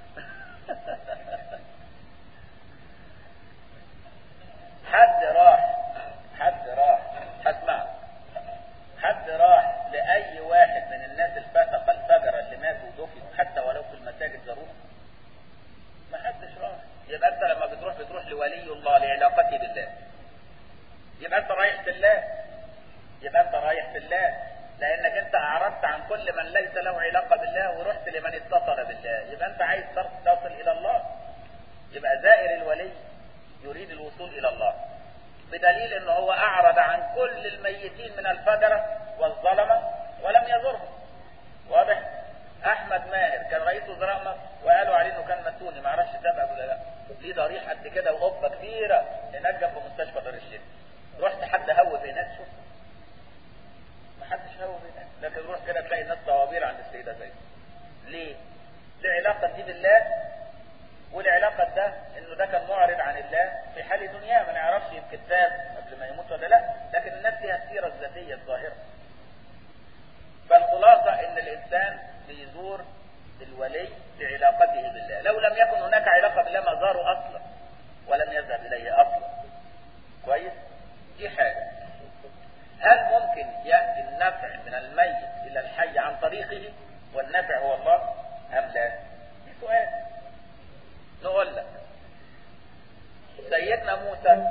حد راح حد راح اسمع حد راح لأي واحد من الناس الفسقة الفجرة اللي ماتوا ودفنوا حتى ولو في المساجد زاروها ما حدش راح يبقى انت لما بتروح بتروح لولي الله لعلاقته بالله يبقى انت رايح في الله يبقى انت رايح في الله لانك انت اعرضت عن كل من ليس له علاقة بالله ورحت لمن اتصل بالله يبقى انت عايز تصل الى الله يبقى زائر الولي يريد الوصول الى الله بدليل انه هو اعرض عن كل الميتين من الفجرة والظلمة ولم يزورهم واضح احمد ماهر كان رئيس وزراء مصر وقالوا عليه انه كان مسوني ما اعرفش سبق ولا لا ليه ضريح قد كده وقبه كبيره هناك جنب مستشفى دار الشيخ رحت حد هوب هناك شوف ما حدش هوب هناك لكن روح كده تلاقي الناس طوابير عند السيده زي ليه؟ العلاقه دي بالله والعلاقه ده انه ده كان معرض عن الله في حال دنياه ما نعرفش يمكن تاب قبل ما يموت ولا لا لكن الناس ليها السيره الذاتيه الظاهره فالخلاصه ان الانسان بيزور الولي لعلاقته بالله لو لم يكن هناك علاقه بالله ما زاره اصلا ولم يذهب اليه اصلا كويس دي حاجه هل ممكن ياتي النفع من الميت الى الحي عن طريقه والنفع هو الله ام لا دي سؤال نقول لك سيدنا موسى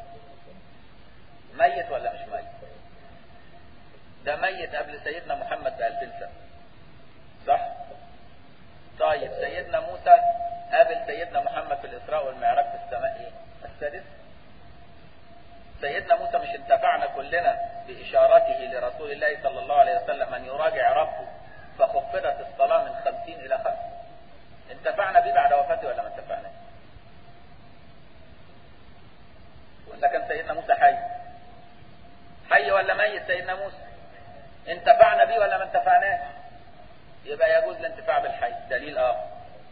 ميت ولا مش ميت ده ميت قبل سيدنا محمد بألفين سنة صح طيب سيدنا موسى قابل سيدنا محمد في الإسراء والمعراج في السماء ايه السادس سيدنا موسى مش انتفعنا كلنا بإشارته لرسول الله صلى الله عليه وسلم أن يراجع ربه فخفضت الصلاة من خمسين إلى خمس انتفعنا بيه بعد وفاته ولا ما انتفعناش ولا كان سيدنا موسى حي حي ولا ميت سيدنا موسى انتفعنا بيه ولا ما انتفعناش يبقى يجوز الانتفاع بالحي دليل اخر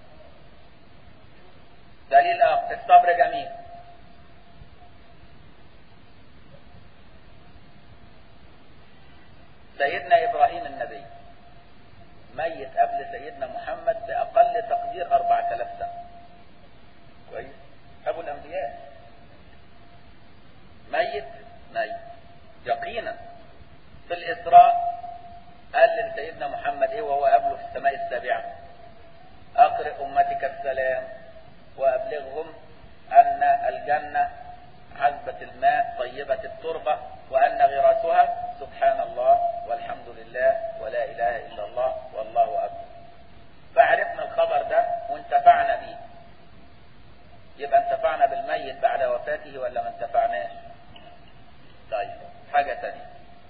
دليل اخر الصبر جميل سيدنا إبراهيم النبي ميت قبل سيدنا محمد بأقل تقدير 4000 سنة كويس أبو الأنبياء ميت ميت يقينا في الإسراء قال لسيدنا محمد إيه وهو قبله في السماء السابعة أقرئ أمتك السلام وأبلغهم أن الجنة عذبة الماء طيبة التربة وأن غراسها سبحان الله والحمد لله ولا إله إلا الله والله أكبر فعرفنا الخبر ده وانتفعنا به يبقى انتفعنا بالميت بعد وفاته ولا ما انتفعناش طيب حاجة تانية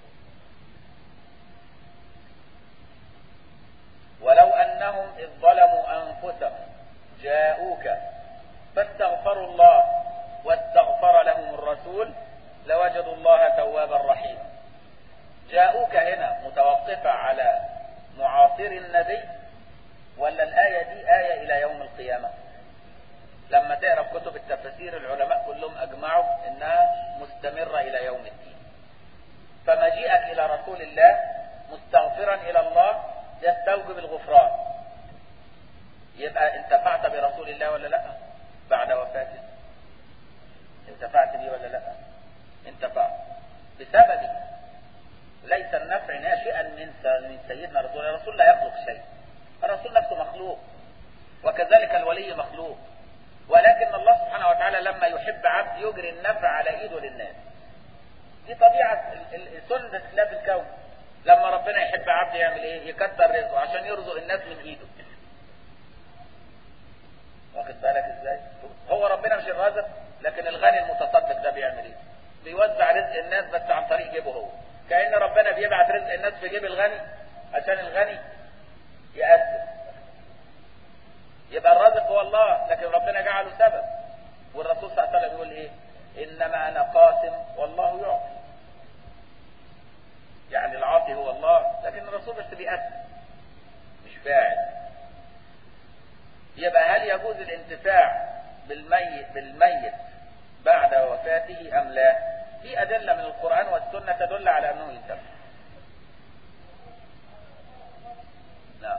ولو أنهم إذ ظلموا أنفسهم جاءوك فاستغفروا الله واستغفر لهم الرسول لوجدوا الله توابا رحيما جاءوك هنا متوقفة على معاصر النبي ولا الآية دي آية إلى يوم القيامة لما تقرا في كتب التفاسير العلماء كلهم أجمعوا إنها مستمرة إلى يوم الدين فمجيئك إلى رسول الله مستغفرا إلى الله يستوجب الغفران يبقى انتفعت برسول الله ولا لا بعد وفاته انتفعت به ولا لا انتفعت بسببه ليس النفع ناشئا من من سيدنا رسول الله الرسول لا يخلق شيء الرسول نفسه مخلوق وكذلك الولي مخلوق ولكن الله سبحانه وتعالى لما يحب عبد يجري النفع على ايده للناس دي طبيعة سنة الله في الكون لما ربنا يحب عبد يعمل ايه يكتر رزقه عشان يرزق الناس من ايده واخد بالك ازاي هو ربنا مش الرازق لكن الغني المتصدق ده بيعمل ايه بيوزع رزق الناس بس عن طريق جيبه هو كأن ربنا بيبعت رزق الناس في جيب الغني عشان الغني يأثر يبقى الرازق هو الله لكن ربنا جعله سبب والرسول صلى الله عليه وسلم يقول ايه انما انا قاسم والله يعطي يعني العاطي هو الله لكن الرسول بس بيأثر مش فاعل يبقى هل يجوز الانتفاع بالميت بالميت بعد وفاته ام لا في ادله من القران والسنه تدل على انه ينتفع نعم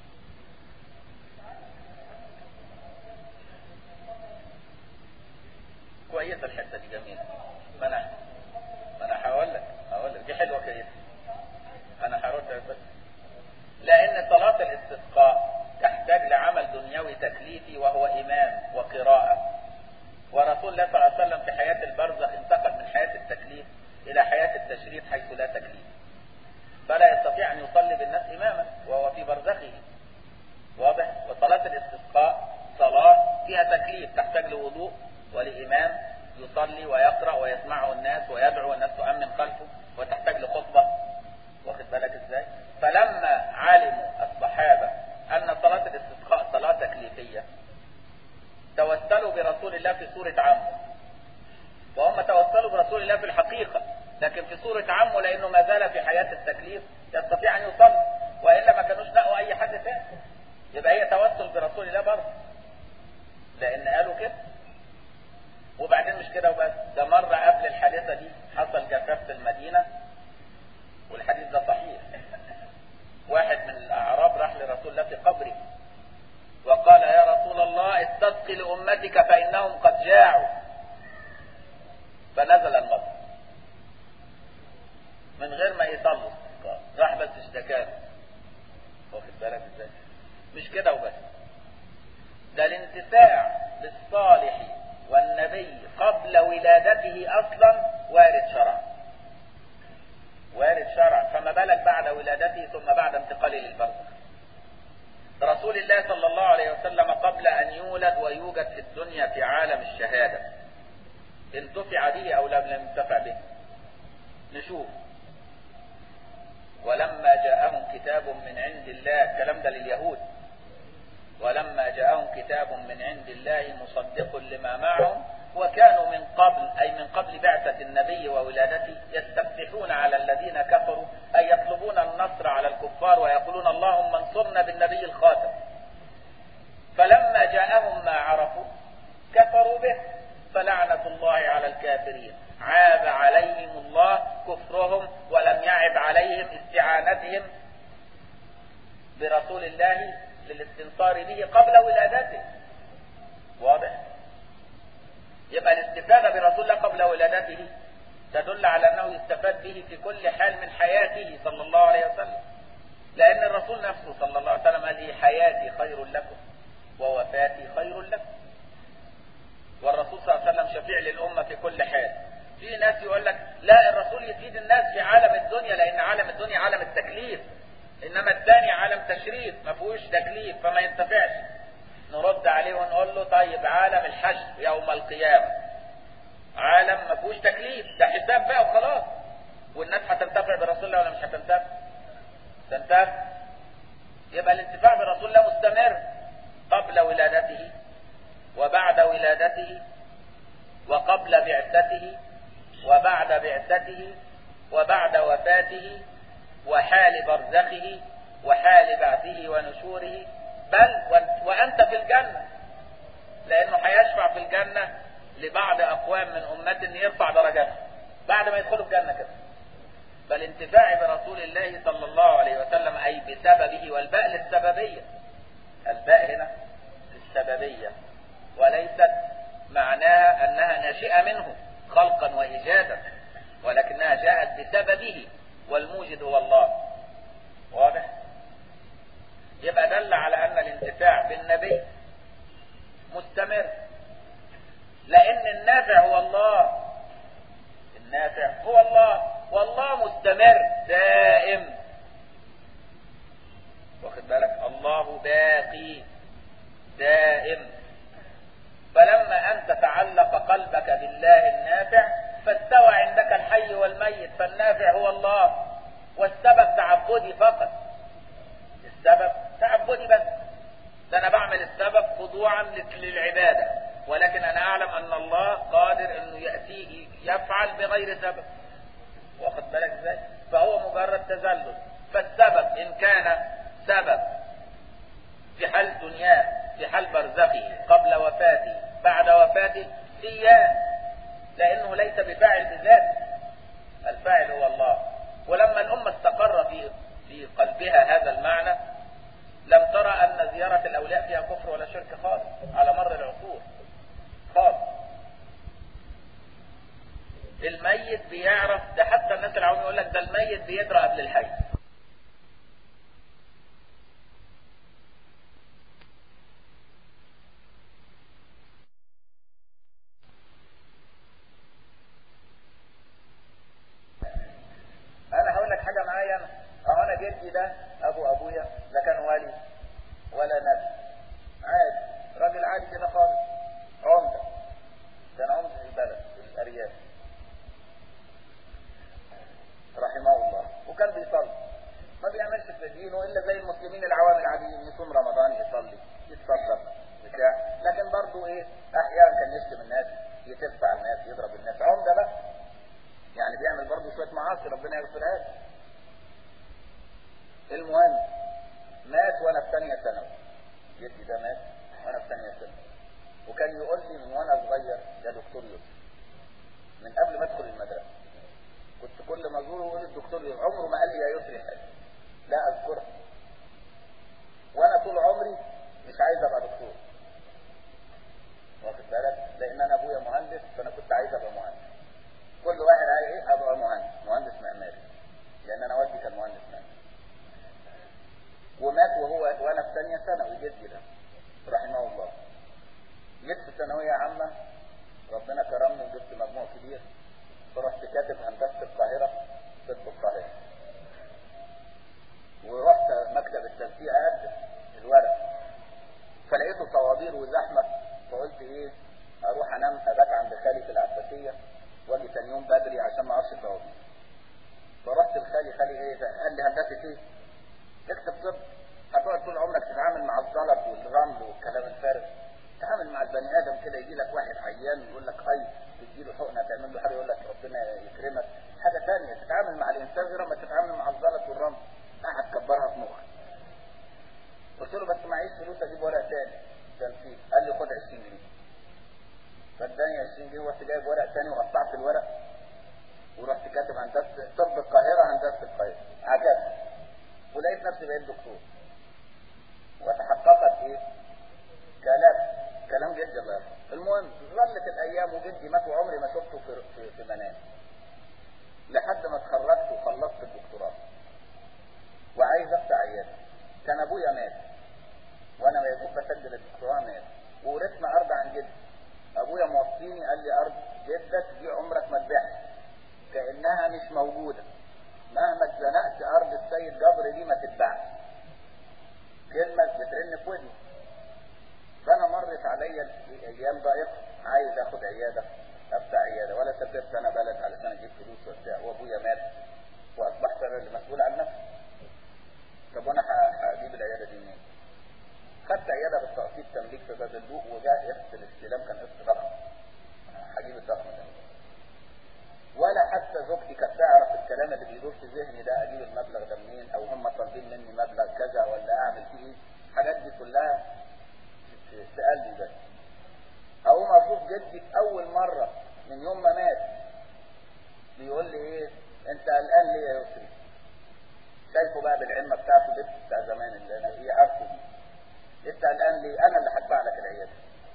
كويسه الحته دي جميله ما انا ما انا هقول لك هقول لك دي حلوه كويسه انا هرد بس لان صلاه الاستسقاء تحتاج لعمل دنيوي تكليفي وهو إمام وقراءة ورسول الله صلى الله عليه وسلم في حياة البرزخ انتقل من حياة التكليف إلى حياة التشريف حيث لا تكليف فلا يستطيع أن يصلي بالناس إماما وهو في برزخه واضح وصلاة الاستسقاء صلاة فيها تكليف تحتاج لوضوء ولإمام يصلي ويقرأ ويسمعه الناس ويدعو والناس تؤمن خلفه وتحتاج لخطبة واخد بالك ازاي فلما علموا الصحابة أن صلاة الاستسقاء صلاة تكليفية توسلوا برسول الله في سورة عمه وهم توسلوا برسول الله في الحقيقة لكن في سورة عمه لأنه ما زال في حياة التكليف يستطيع أن يصلي وإلا ما كانوش لقوا أي حد ثاني يبقى هي توسل برسول الله برضه لأن قالوا كده وبعدين مش كده وبس ده مرة قبل الحادثة دي حصل جفاف في المدينة والحديث ده صحيح واحد من الأعراب راح لرسول الله في قبره وقال يا رسول الله استسقي لأمتك فإنهم قد جاعوا فنزل المطر من غير ما يصلوا راح بس اشتكى له واخد بالك ازاي مش كده وبس ده الانتفاع بالصالح والنبي قبل ولادته اصلا وارد شرعا وارد شرعا فما بالك بعد ولادته ثم بعد انتقاله للبرزخ رسول الله صلى الله عليه وسلم قبل ان يولد ويوجد في الدنيا في عالم الشهادة انتفع به او لم ينتفع به نشوف ولما جاءهم كتاب من عند الله الكلام ده لليهود ولما جاءهم كتاب من عند الله مصدق لما معهم وكانوا من قبل أي من قبل بعثة النبي وولادته يستفتحون على الذين كفروا أي يطلبون النصر على الكفار ويقولون اللهم انصرنا بالنبي الخاتم فلما جاءهم ما عرفوا كفروا به فلعنة الله على الكافرين عاب عليهم الله كفرهم ولم يعب عليهم استعانتهم برسول الله للاستنصار به قبل ولادته واضح يبقى الاستفادة برسول الله قبل ولادته تدل على أنه يستفاد به في كل حال من حياته صلى الله عليه وسلم لأن الرسول نفسه صلى الله عليه وسلم قال لي حياتي خير لكم ووفاتي خير لكم والرسول صلى الله عليه وسلم شفيع للأمة في كل حال في ناس يقول لك لا الرسول يفيد الناس في عالم الدنيا لأن عالم الدنيا عالم التكليف إنما الثاني عالم تشريف ما فيهوش تكليف فما ينتفعش نرد عليه ونقول له طيب عالم الحشر يوم القيامة عالم ما فيهوش تكليف ده حساب بقى وخلاص والناس هتنتفع برسول الله ولا مش هتنتفع تنتفع يبقى الانتفاع برسول الله مستمر قبل ولادته وبعد ولادته وقبل بعثته وبعد بعثته وبعد وفاته وحال برزخه وحال بعثه ونشوره بل وأنت في الجنة لأنه هيشفع في الجنة لبعض أقوام من أمته أن يرفع درجاته بعد ما يدخلوا الجنة كده فالانتفاع برسول الله صلى الله عليه وسلم أي بسببه والباء للسببية الباء هنا للسببية وليست معناها أنها ناشئة منه خلقا وإيجادا ولكنها جاءت بسببه والموجد هو الله واضح يبقى دل على أن الانتفاع بالنبي مستمر لأن النافع هو الله النافع هو الله والله مستمر دائم واخد بالك الله باقي دائم فلما أن تتعلق قلبك بالله النافع فاستوى عندك الحي والميت فالنافع هو الله والسبب تعبدي فقط السبب تعبدي بس ده انا بعمل السبب خضوعا للعبادة ولكن انا اعلم ان الله قادر انه يأتيه يفعل بغير سبب واخد بالك ازاي فهو مجرد تزلل فالسبب ان كان سبب في حال دنياه في حال برزخه قبل وفاته بعد وفاته إياه لأنه ليس بفاعل بذاته الفاعل هو الله ولما الأمة استقر في في قلبها هذا المعنى لم ترى أن زيارة الأولياء فيها كفر ولا شرك خالص على مر العصور خالص الميت بيعرف ده حتى الناس العوام يقول لك ده الميت بيدرى قبل الحي انا هقول لك حاجه معايا انا اهو انا جدي ده ابو ابويا لا كان والي ولا نبي عادي راجل عادي كده خالص عمده كان عمده في البلد في الارياف رحمه الله وكان بيصلي ما بيعملش في دينه الا زي المسلمين العوام العاديين يصوم رمضان يصلي يتصدق بتاع لكن برضه ايه احيانا كان يشتم الناس يتف على الناس يضرب الناس عمده بقى يعني بيعمل برضه شويه معاصي ربنا يغفرها له المهم مات وانا في ثانيه ثانوي جدي ده مات وانا في ثانيه ثانوي وكان يقول لي من وانا صغير يا دكتور يوسف من قبل ما ادخل المدرسه كنت كل ما ازوره يقول الدكتور يوسف عمره ما قال لي يا يسري حاجه لا اذكرها وانا طول عمري مش عايز ابقى دكتور واخد بالك لان انا ابويا مهندس فانا كنت عايز ابقى مهندس كل واحد عايز ايه ابقى مهندس مهندس معماري لان انا والدي كان مهندس معماري ومات وهو وانا في ثانيه ثانوي جدي ده رحمه الله جيت في الثانويه عامه ربنا كرمني وجبت مجموع كبير فرحت كاتب هندسه القاهره طب القاهره ورحت مكتب التنسيق اقدم الورق فلقيته طوابير وزحمه فقلت ايه اروح انام ابات عند خالي في العباسيه واجي ثاني يوم بدري عشان ما اعرفش الطوابير فرحت لخالي خالي ايه ده قال لي هندسه ايه اكتب طب هتقعد طول عمرك تتعامل مع الزلط والرمل والكلام الفارغ تتعامل مع البني ادم كده يجي لك واحد عيان يقول لك اي تدي له حقنه تعمل له حاجه يقول لك ربنا يكرمك حاجه ثانيه تتعامل مع الانسان غير ما تتعامل مع الزلط والرمل قاعد تكبرها في مخك قلت له بس معيش فلوس اجيب ورق تاني تنسيق قال لي خد 20 جنيه فاداني 20 جنيه ورحت جايب ورق تاني وقطعت الورق ورحت كاتب هندسه طب القاهره هندسه بقيت دكتور وتحققت ايه كلام كلام جدي الله يرحمه المهم ظلت الايام وجدي مات وعمري ما شفته في في, في منام لحد ما اتخرجت وخلصت الدكتوراه وعايز افتح عياده كان ابويا مات وانا ما يدوب بسجل الدكتوراه مات وورثنا ارض عن جدي ابويا موصيني قال لي ارض جدك دي عمرك ما تبيعها كانها مش موجوده مهما اتزنقت ارض السيد جبر دي ما تتباعش كلمه بترن في ودني فانا مرت عليا ايام ضائقه عايز اخد عياده افتح عياده ولا سافرت انا بلد علشان اجيب فلوس وبتاع وابويا مات واصبحت انا اللي مسؤول عن نفسي طب وانا هجيب العياده دي منين؟ خدت عياده بالتقسيط تمليك في باب اللوق وجاء قسط الاستلام كان قسط ضخم هجيب الضخم ده ولا حتى زوجتي كانت تعرف الكلام اللي بيدور في ذهني ده اجيب المبلغ ده منين او هم طالبين مني مبلغ كذا ولا اعمل فيه ايه الحاجات دي كلها في قلبي بس اقوم اشوف جدي اول مره من يوم ما مات بيقول لي ايه انت قلقان ليه يا يسري شايفه بقى بالعلمه بتاعته لبس بتاع زمان اللي انا ايه عارفه دي انت قلقان ليه انا اللي هدفع لك العياده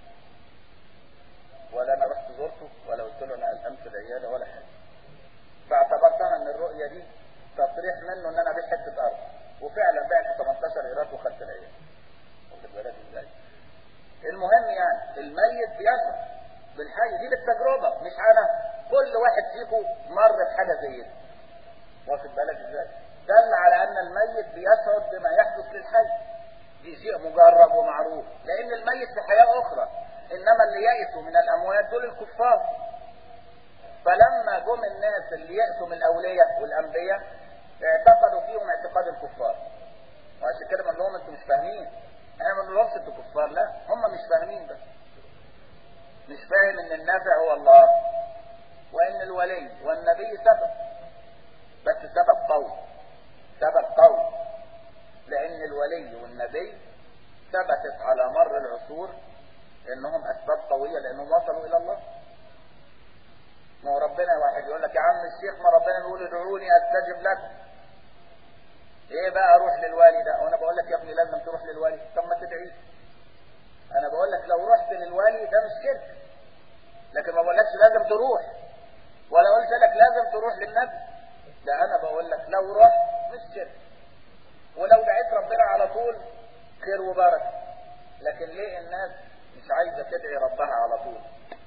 ولا انا رحت زرته ولا قلت له انا قلقان في العياده ولا حاجه فاعتبرتها ان الرؤيه دي تصريح منه ان انا ابيع حته ارض وفعلا بعت 18 ايراد وخدت العياده واخد بالك ازاي المهم يعني الميت بيشعر بالحي دي بالتجربه مش انا كل واحد فيكم مر بحاجه زي دي واخد بالك ازاي دل على ان الميت بيشعر بما يحدث للحي دي شيء مجرب ومعروف لان الميت في حياه اخرى انما اللي يئسوا من الاموات دول الكفار فلما جم الناس اللي يأسوا من الاولياء والانبياء اعتقدوا فيهم اعتقاد الكفار وعشان كده بنقول لهم انتوا مش فاهمين احنا ما بنقولهمش انتوا كفار لا هم مش فاهمين بس مش فاهم ان النافع هو الله وان الولي والنبي سبب بس سبب قوي سبب قوي لان الولي والنبي ثبتت على مر العصور انهم اسباب قويه لانهم وصلوا الى الله ما هو ربنا واحد يقول لك يا عم الشيخ ما ربنا بيقول ادعوني استجب لكم ايه بقى اروح للوالي ده وانا بقول لك يا ابني لازم تروح للوالي طب ما تدعيه انا بقول لك لو رحت للوالي ده مش شرك لكن ما بقولكش لازم تروح ولا قلت لك لازم تروح للنبي ده انا بقول لك لو رحت مش شرك ولو دعيت ربنا على طول خير وبركه لكن ليه الناس مش عايزه تدعي ربها على طول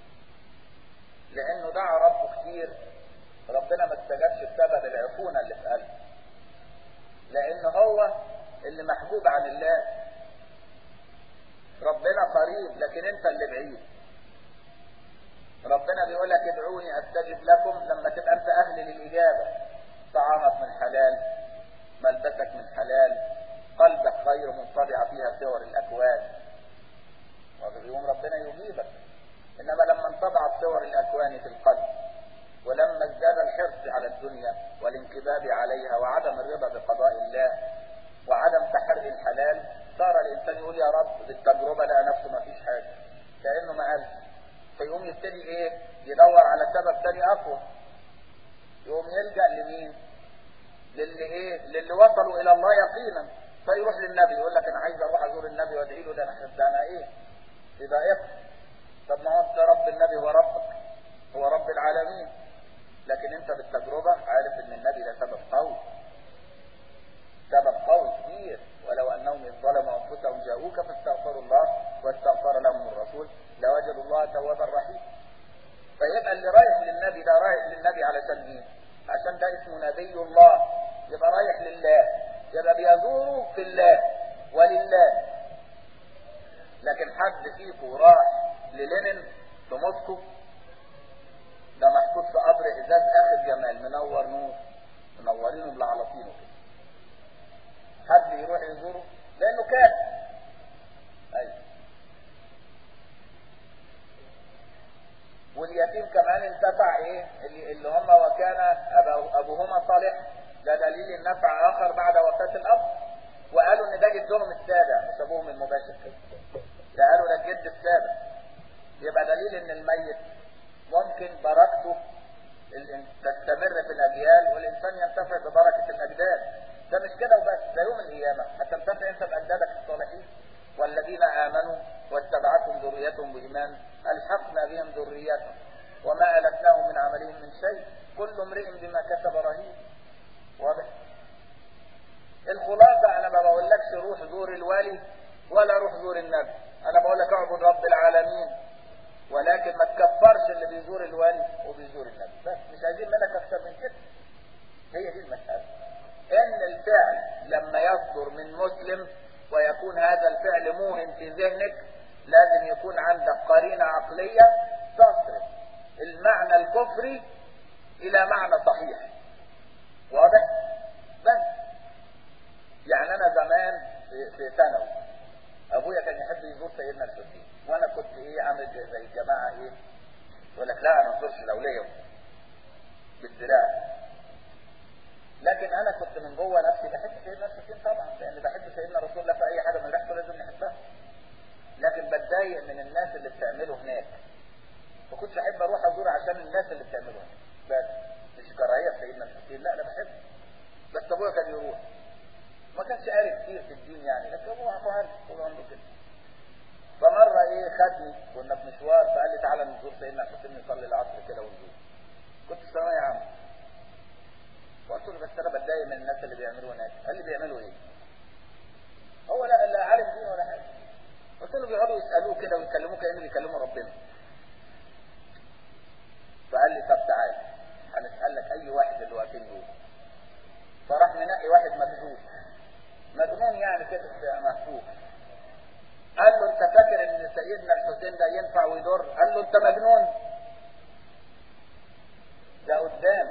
لانه دعا ربه كتير ربنا ما استجابش بسبب العفونه اللي في قلبه لان هو اللي محجوب عن الله ربنا قريب لكن انت اللي بعيد ربنا بيقول لك ادعوني استجب لكم لما تبقى انت اهل للاجابه طعامك من حلال ملبسك من حلال قلبك خير منطبع فيها صور الاكوان ويوم ربنا يجيبك انما لما انطبعت صور الاكوان في القلب ولما ازداد الحرص على الدنيا والانكباب عليها وعدم الرضا بقضاء الله وعدم تحري الحلال صار الانسان يقول يا رب بالتجربه لقى نفسه ما فيش حاجه كانه ما قالش فيقوم يبتدي ايه يدور على سبب تاني اقوى يقوم يلجا لمين للي ايه للي وصلوا الى الله يقينا فيروح للنبي يقول لك انا عايز اروح ازور النبي وادعي له ده انا ده انا ايه في ضائقه طب ما هو انت رب النبي هو ربك هو رب العالمين لكن انت بالتجربة عارف ان النبي ده سبب قوي سبب قوي كبير ولو انهم اذ ظلموا انفسهم جاءوك فاستغفروا الله واستغفر لهم الرسول لوجدوا الله توابا رحيما فيبقى اللي رايح للنبي ده رايح للنبي علشان ايه؟ عشان ده اسمه نبي الله يبقى رايح لله يبقى بيزوره في الله ولله لكن حد فيكم راح للينين في موسكو ده محطوط في قبر ازاز اخر جمال منور نور منورينه بلعلطينه كده حد يروح يزوره لانه كان ايوه واليتيم كمان انتفع ايه اللي, اللي هم وكان ابوهما صالح ده دليل النفع اخر بعد وفاة الاب وقالوا ان ده جدهم السابع مش ابوهم المباشر كده ده قالوا ده الجد السابع يبقى دليل ان الميت ممكن بركته تستمر في الاجيال والانسان ينتفع ببركه الاجداد ده مش كده وبس ده يوم القيامة حتى انتفع انت بأجدادك الصالحين والذين آمنوا واتبعتهم ذريتهم بإيمان ألحقنا بهم ذريتهم وما ألتناهم من عملهم من شيء كل امرئ بما كسب رهين واضح الخلاصة أنا ما بقولكش روح زور الوالي ولا روح زور النبي أنا بقول لك اعبد رب العالمين ولكن ما تكفرش اللي بيزور الوالي وبيزور النبي بس مش عايزين منك أكثر من كده هي دي المسألة ان الفعل لما يصدر من مسلم ويكون هذا الفعل موهم في ذهنك لازم يكون عندك قرينة عقلية تصرف المعنى الكفري الى معنى صحيح واضح بس يعني انا زمان في, في ثانوي ابويا كان يحب يزور سيدنا الحسين وانا كنت ايه عامل زي الجماعه ايه يقول لك لا انا ما ازورش الاوليه بالدراع لكن انا كنت من جوه نفسي بحب سيدنا الحسين طبعا لان بحب سيدنا رسول الله في اي حاجه من ريحته لازم نحبها لكن بتضايق من الناس اللي بتعمله هناك ما كنتش احب اروح ازور عشان الناس اللي بتعمله هناك بس مش كراهيه سيدنا الحسين لا انا بحبه بس ابويا كان يروح ما كانش قاري كتير في الدين يعني لكن ابوه ابوه عارف هو عنده كده فمره ايه خدني كنا في مشوار فقال لي تعالى نزور سيدنا الحسين نصلي العصر كده ونزور كنت في ثانويه عامه وقلت له بس انا بتضايق من الناس اللي بيعملوا هناك قال لي بيعملوا ايه هو لا لا عارف دين ولا حاجه قلت له بيقعدوا يسالوه كده ويكلموه كانه بيكلموا ربنا فقال لي طب تعالى هنسال لك اي واحد اللي واقفين دول فراح منقي واحد مجنون مجنون يعني كده مهفوف قال له انت فاكر ان سيدنا الحسين ده ينفع ويضر قال له انت مجنون ده قدام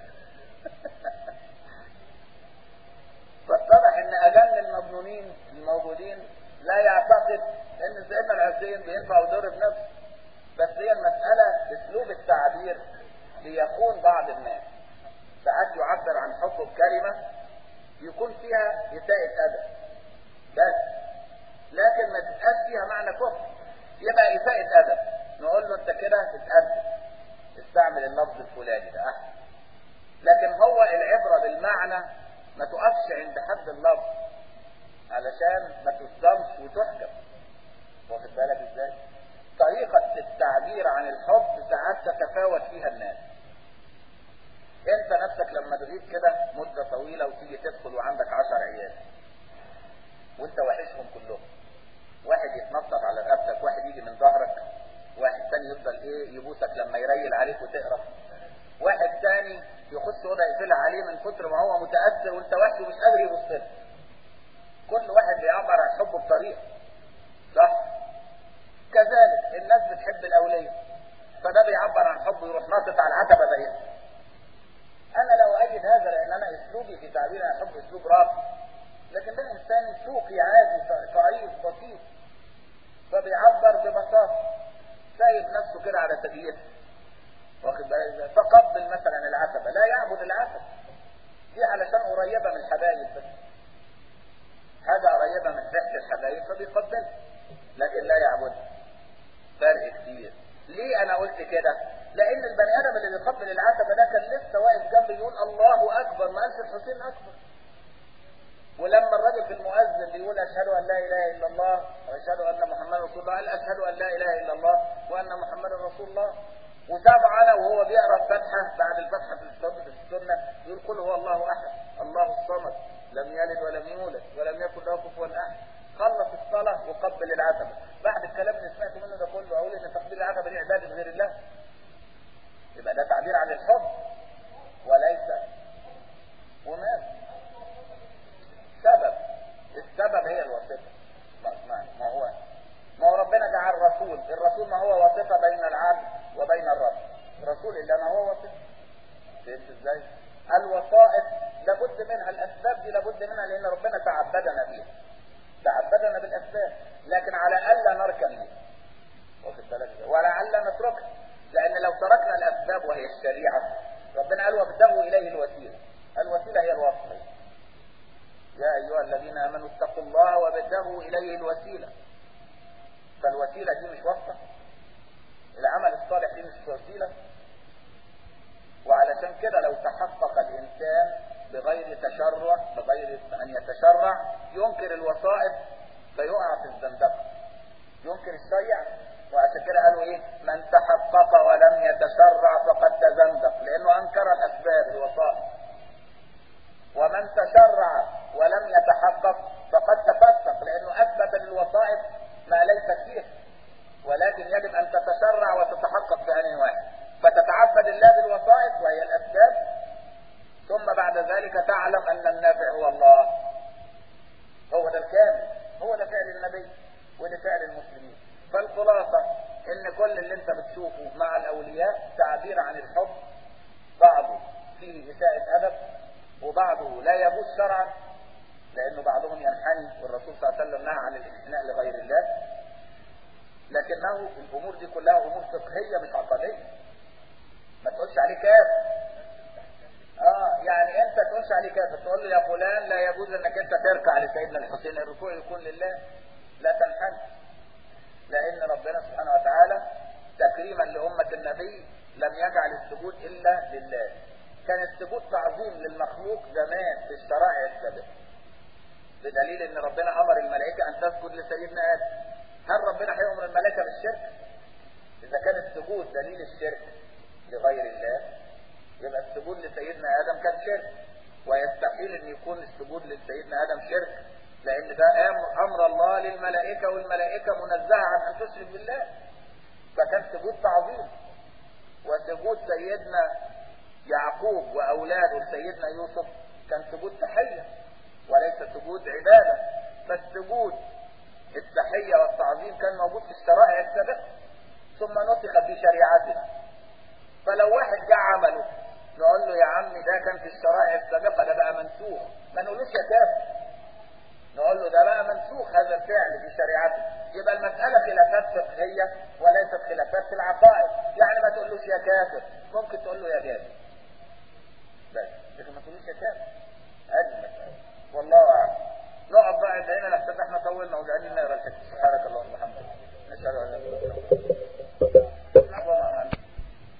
فاتضح ان اجل المجنونين الموجودين لا يعتقد ان سيدنا الحسين بينفع ويضر بنفسه بس هي المسألة اسلوب التعبير ليخون بعض الناس ساعات يعبر عن حبه بكلمة يكون فيها إساءة أدب بس لكن ما تبقاش فيها معنى كفر يبقى إساءة أدب نقول له أنت كده تتأدب استعمل اللفظ الفلاني ده أحسن لكن هو العبرة بالمعنى ما تقفش عند حد اللفظ علشان ما تصدمش وتحكم واخد بالك ازاي طريقة التعبير عن الحب ساعات تتفاوت فيها الناس انت نفسك لما تغيب كده مدة طويلة وتيجي تدخل وعندك عشر عيال وانت وحشهم كلهم واحد يتنطط على رقبتك واحد يجي من ظهرك واحد تاني يفضل ايه يبوسك لما يريل عليك وتقرف واحد تاني يخش اوضه يقفلها عليه من كتر ما هو متاثر وانت وحده مش قادر يبص لك كل واحد بيعبر عن حبه بطريقه صح كذلك الناس بتحب الاوليه فده بيعبر عن حبه يروح ناطط على العتبه زيها انا لو اجد هذا لان انا اسلوبي في تعبير عن الحب اسلوب راقي لكن ده انسان سوقي عادي ضعيف بسيط فبيعبر ببساطه سايب نفسه كده على سجيته واخد بالك تقبل مثلا العتبة لا يعبد العتبة دي علشان قريبة من الحبايب بس حاجة قريبة من ريحة الحبايب فبيقبل لكن لا يعبدها فرق كتير ليه انا قلت كده لان البني ادم اللي بيقبل العتبة ده كان لسه واقف جنبي يقول الله اكبر ما قالش الحسين اكبر ولما الرجل في المؤذن بيقول اشهد ان لا اله الا الله واشهد ان محمدا رسول الله قال اشهد ان لا اله الا الله وان محمدا رسول الله وتابع انا وهو بيقرا الفاتحه بعد الفاتحه في الصلاه في السنه يقول قل هو الله احد الله الصمد لم يلد ولم يولد ولم يكن له كفوا احد خلص الصلاه وقبل العتبه بعد الكلام اللي سمعته منه ده كله اقول ان تقبيل العتبه دي عباده غير الله يبقى ده تعبير عن الحب وليس وماذا سبب السبب هي الواسطه ما, ما هو ما هو ربنا جعل رسول الرسول ما هو واسطه بين العبد وبين الرب رسول الله ما هو واسطه فهمت ازاي الوسائط لابد منها الاسباب دي لابد منها لان ربنا تعبدنا بيها تعبدنا بالاسباب لكن على الا نركن بها واخد بالك ولعل نتركها لان لو تركنا الاسباب وهي الشريعه ربنا قال وابتغوا اليه الوسيله الوسيله هي الوصف يا ايها الذين امنوا اتقوا الله وابتغوا اليه الوسيله فالوسيله دي مش وصفه العمل الصالح دي مش وسيله وعلشان كده لو تحقق الانسان بغير تشرع بغير يتشرع ينكر الوسائط فيقع في الزندقة ينكر الشيع وعشان كده قالوا ايه من تحقق ولم يتشرع فقد تزندق لانه انكر الاسباب الوسائط ومن تشرع ولم يتحقق فقد تفسق لانه اثبت للوسائط ما ليست فيه ولكن يجب ان تتشرع وتتحقق بأن واحد فتتعبد الله بالوسائط وهي الاسباب ثم بعد ذلك تعلم ان النافع هو الله هو ده الكامل هو ده فعل النبي وده فعل المسلمين فالخلاصة ان كل اللي انت بتشوفه مع الاولياء تعبير عن الحب بعضه فيه اساءة ادب وبعضه لا يجوز شرعا لانه بعضهم ينحني والرسول صلى الله عليه وسلم نهى عن الانحناء لغير الله لكنه الامور دي كلها امور فقهية مش عقدية ما تقولش عليه كافر اه يعني انت تقولش عليه كافر تقول له يا فلان لا يجوز انك انت تركع لسيدنا الحسين الركوع يكون لله لا تنحني لان ربنا سبحانه وتعالى تكريما لأمة النبي لم يجعل السجود الا لله كان السجود تعظيم للمخلوق زمان في الشرائع السابقة بدليل ان ربنا امر الملائكة ان تسجد لسيدنا ادم هل ربنا هيأمر الملائكة بالشرك اذا كان السجود دليل الشرك لغير الله يبقى السجود لسيدنا ادم كان شرك ويستحيل ان يكون السجود لسيدنا ادم شرك لان ده امر الله للملائكة والملائكة منزهة عن ان تشرك بالله فكان سجود تعظيم وسجود سيدنا يعقوب واولاده لسيدنا يوسف كان سجود تحية وليس سجود عبادة فالسجود التحية والتعظيم كان موجود في الشرائع السابقة ثم نسخ في شريعتنا فلو واحد جه عمله نقول له يا عم ده كان في الشرائع السابقة ده بقى منسوخ ما نقولوش يا كافر نقول له ده بقى منسوخ هذا الفعل في شريعته يبقى المسألة خلافات فقهية وليست خلافات في العقائد يعني ما تقولوش يا كافر ممكن تقول له يا جاهل بس لكن ما تقولوش يا كافر هذه المسألة والله أعلم نقعد بقى عند هنا لحسن احنا طولنا وجعلنا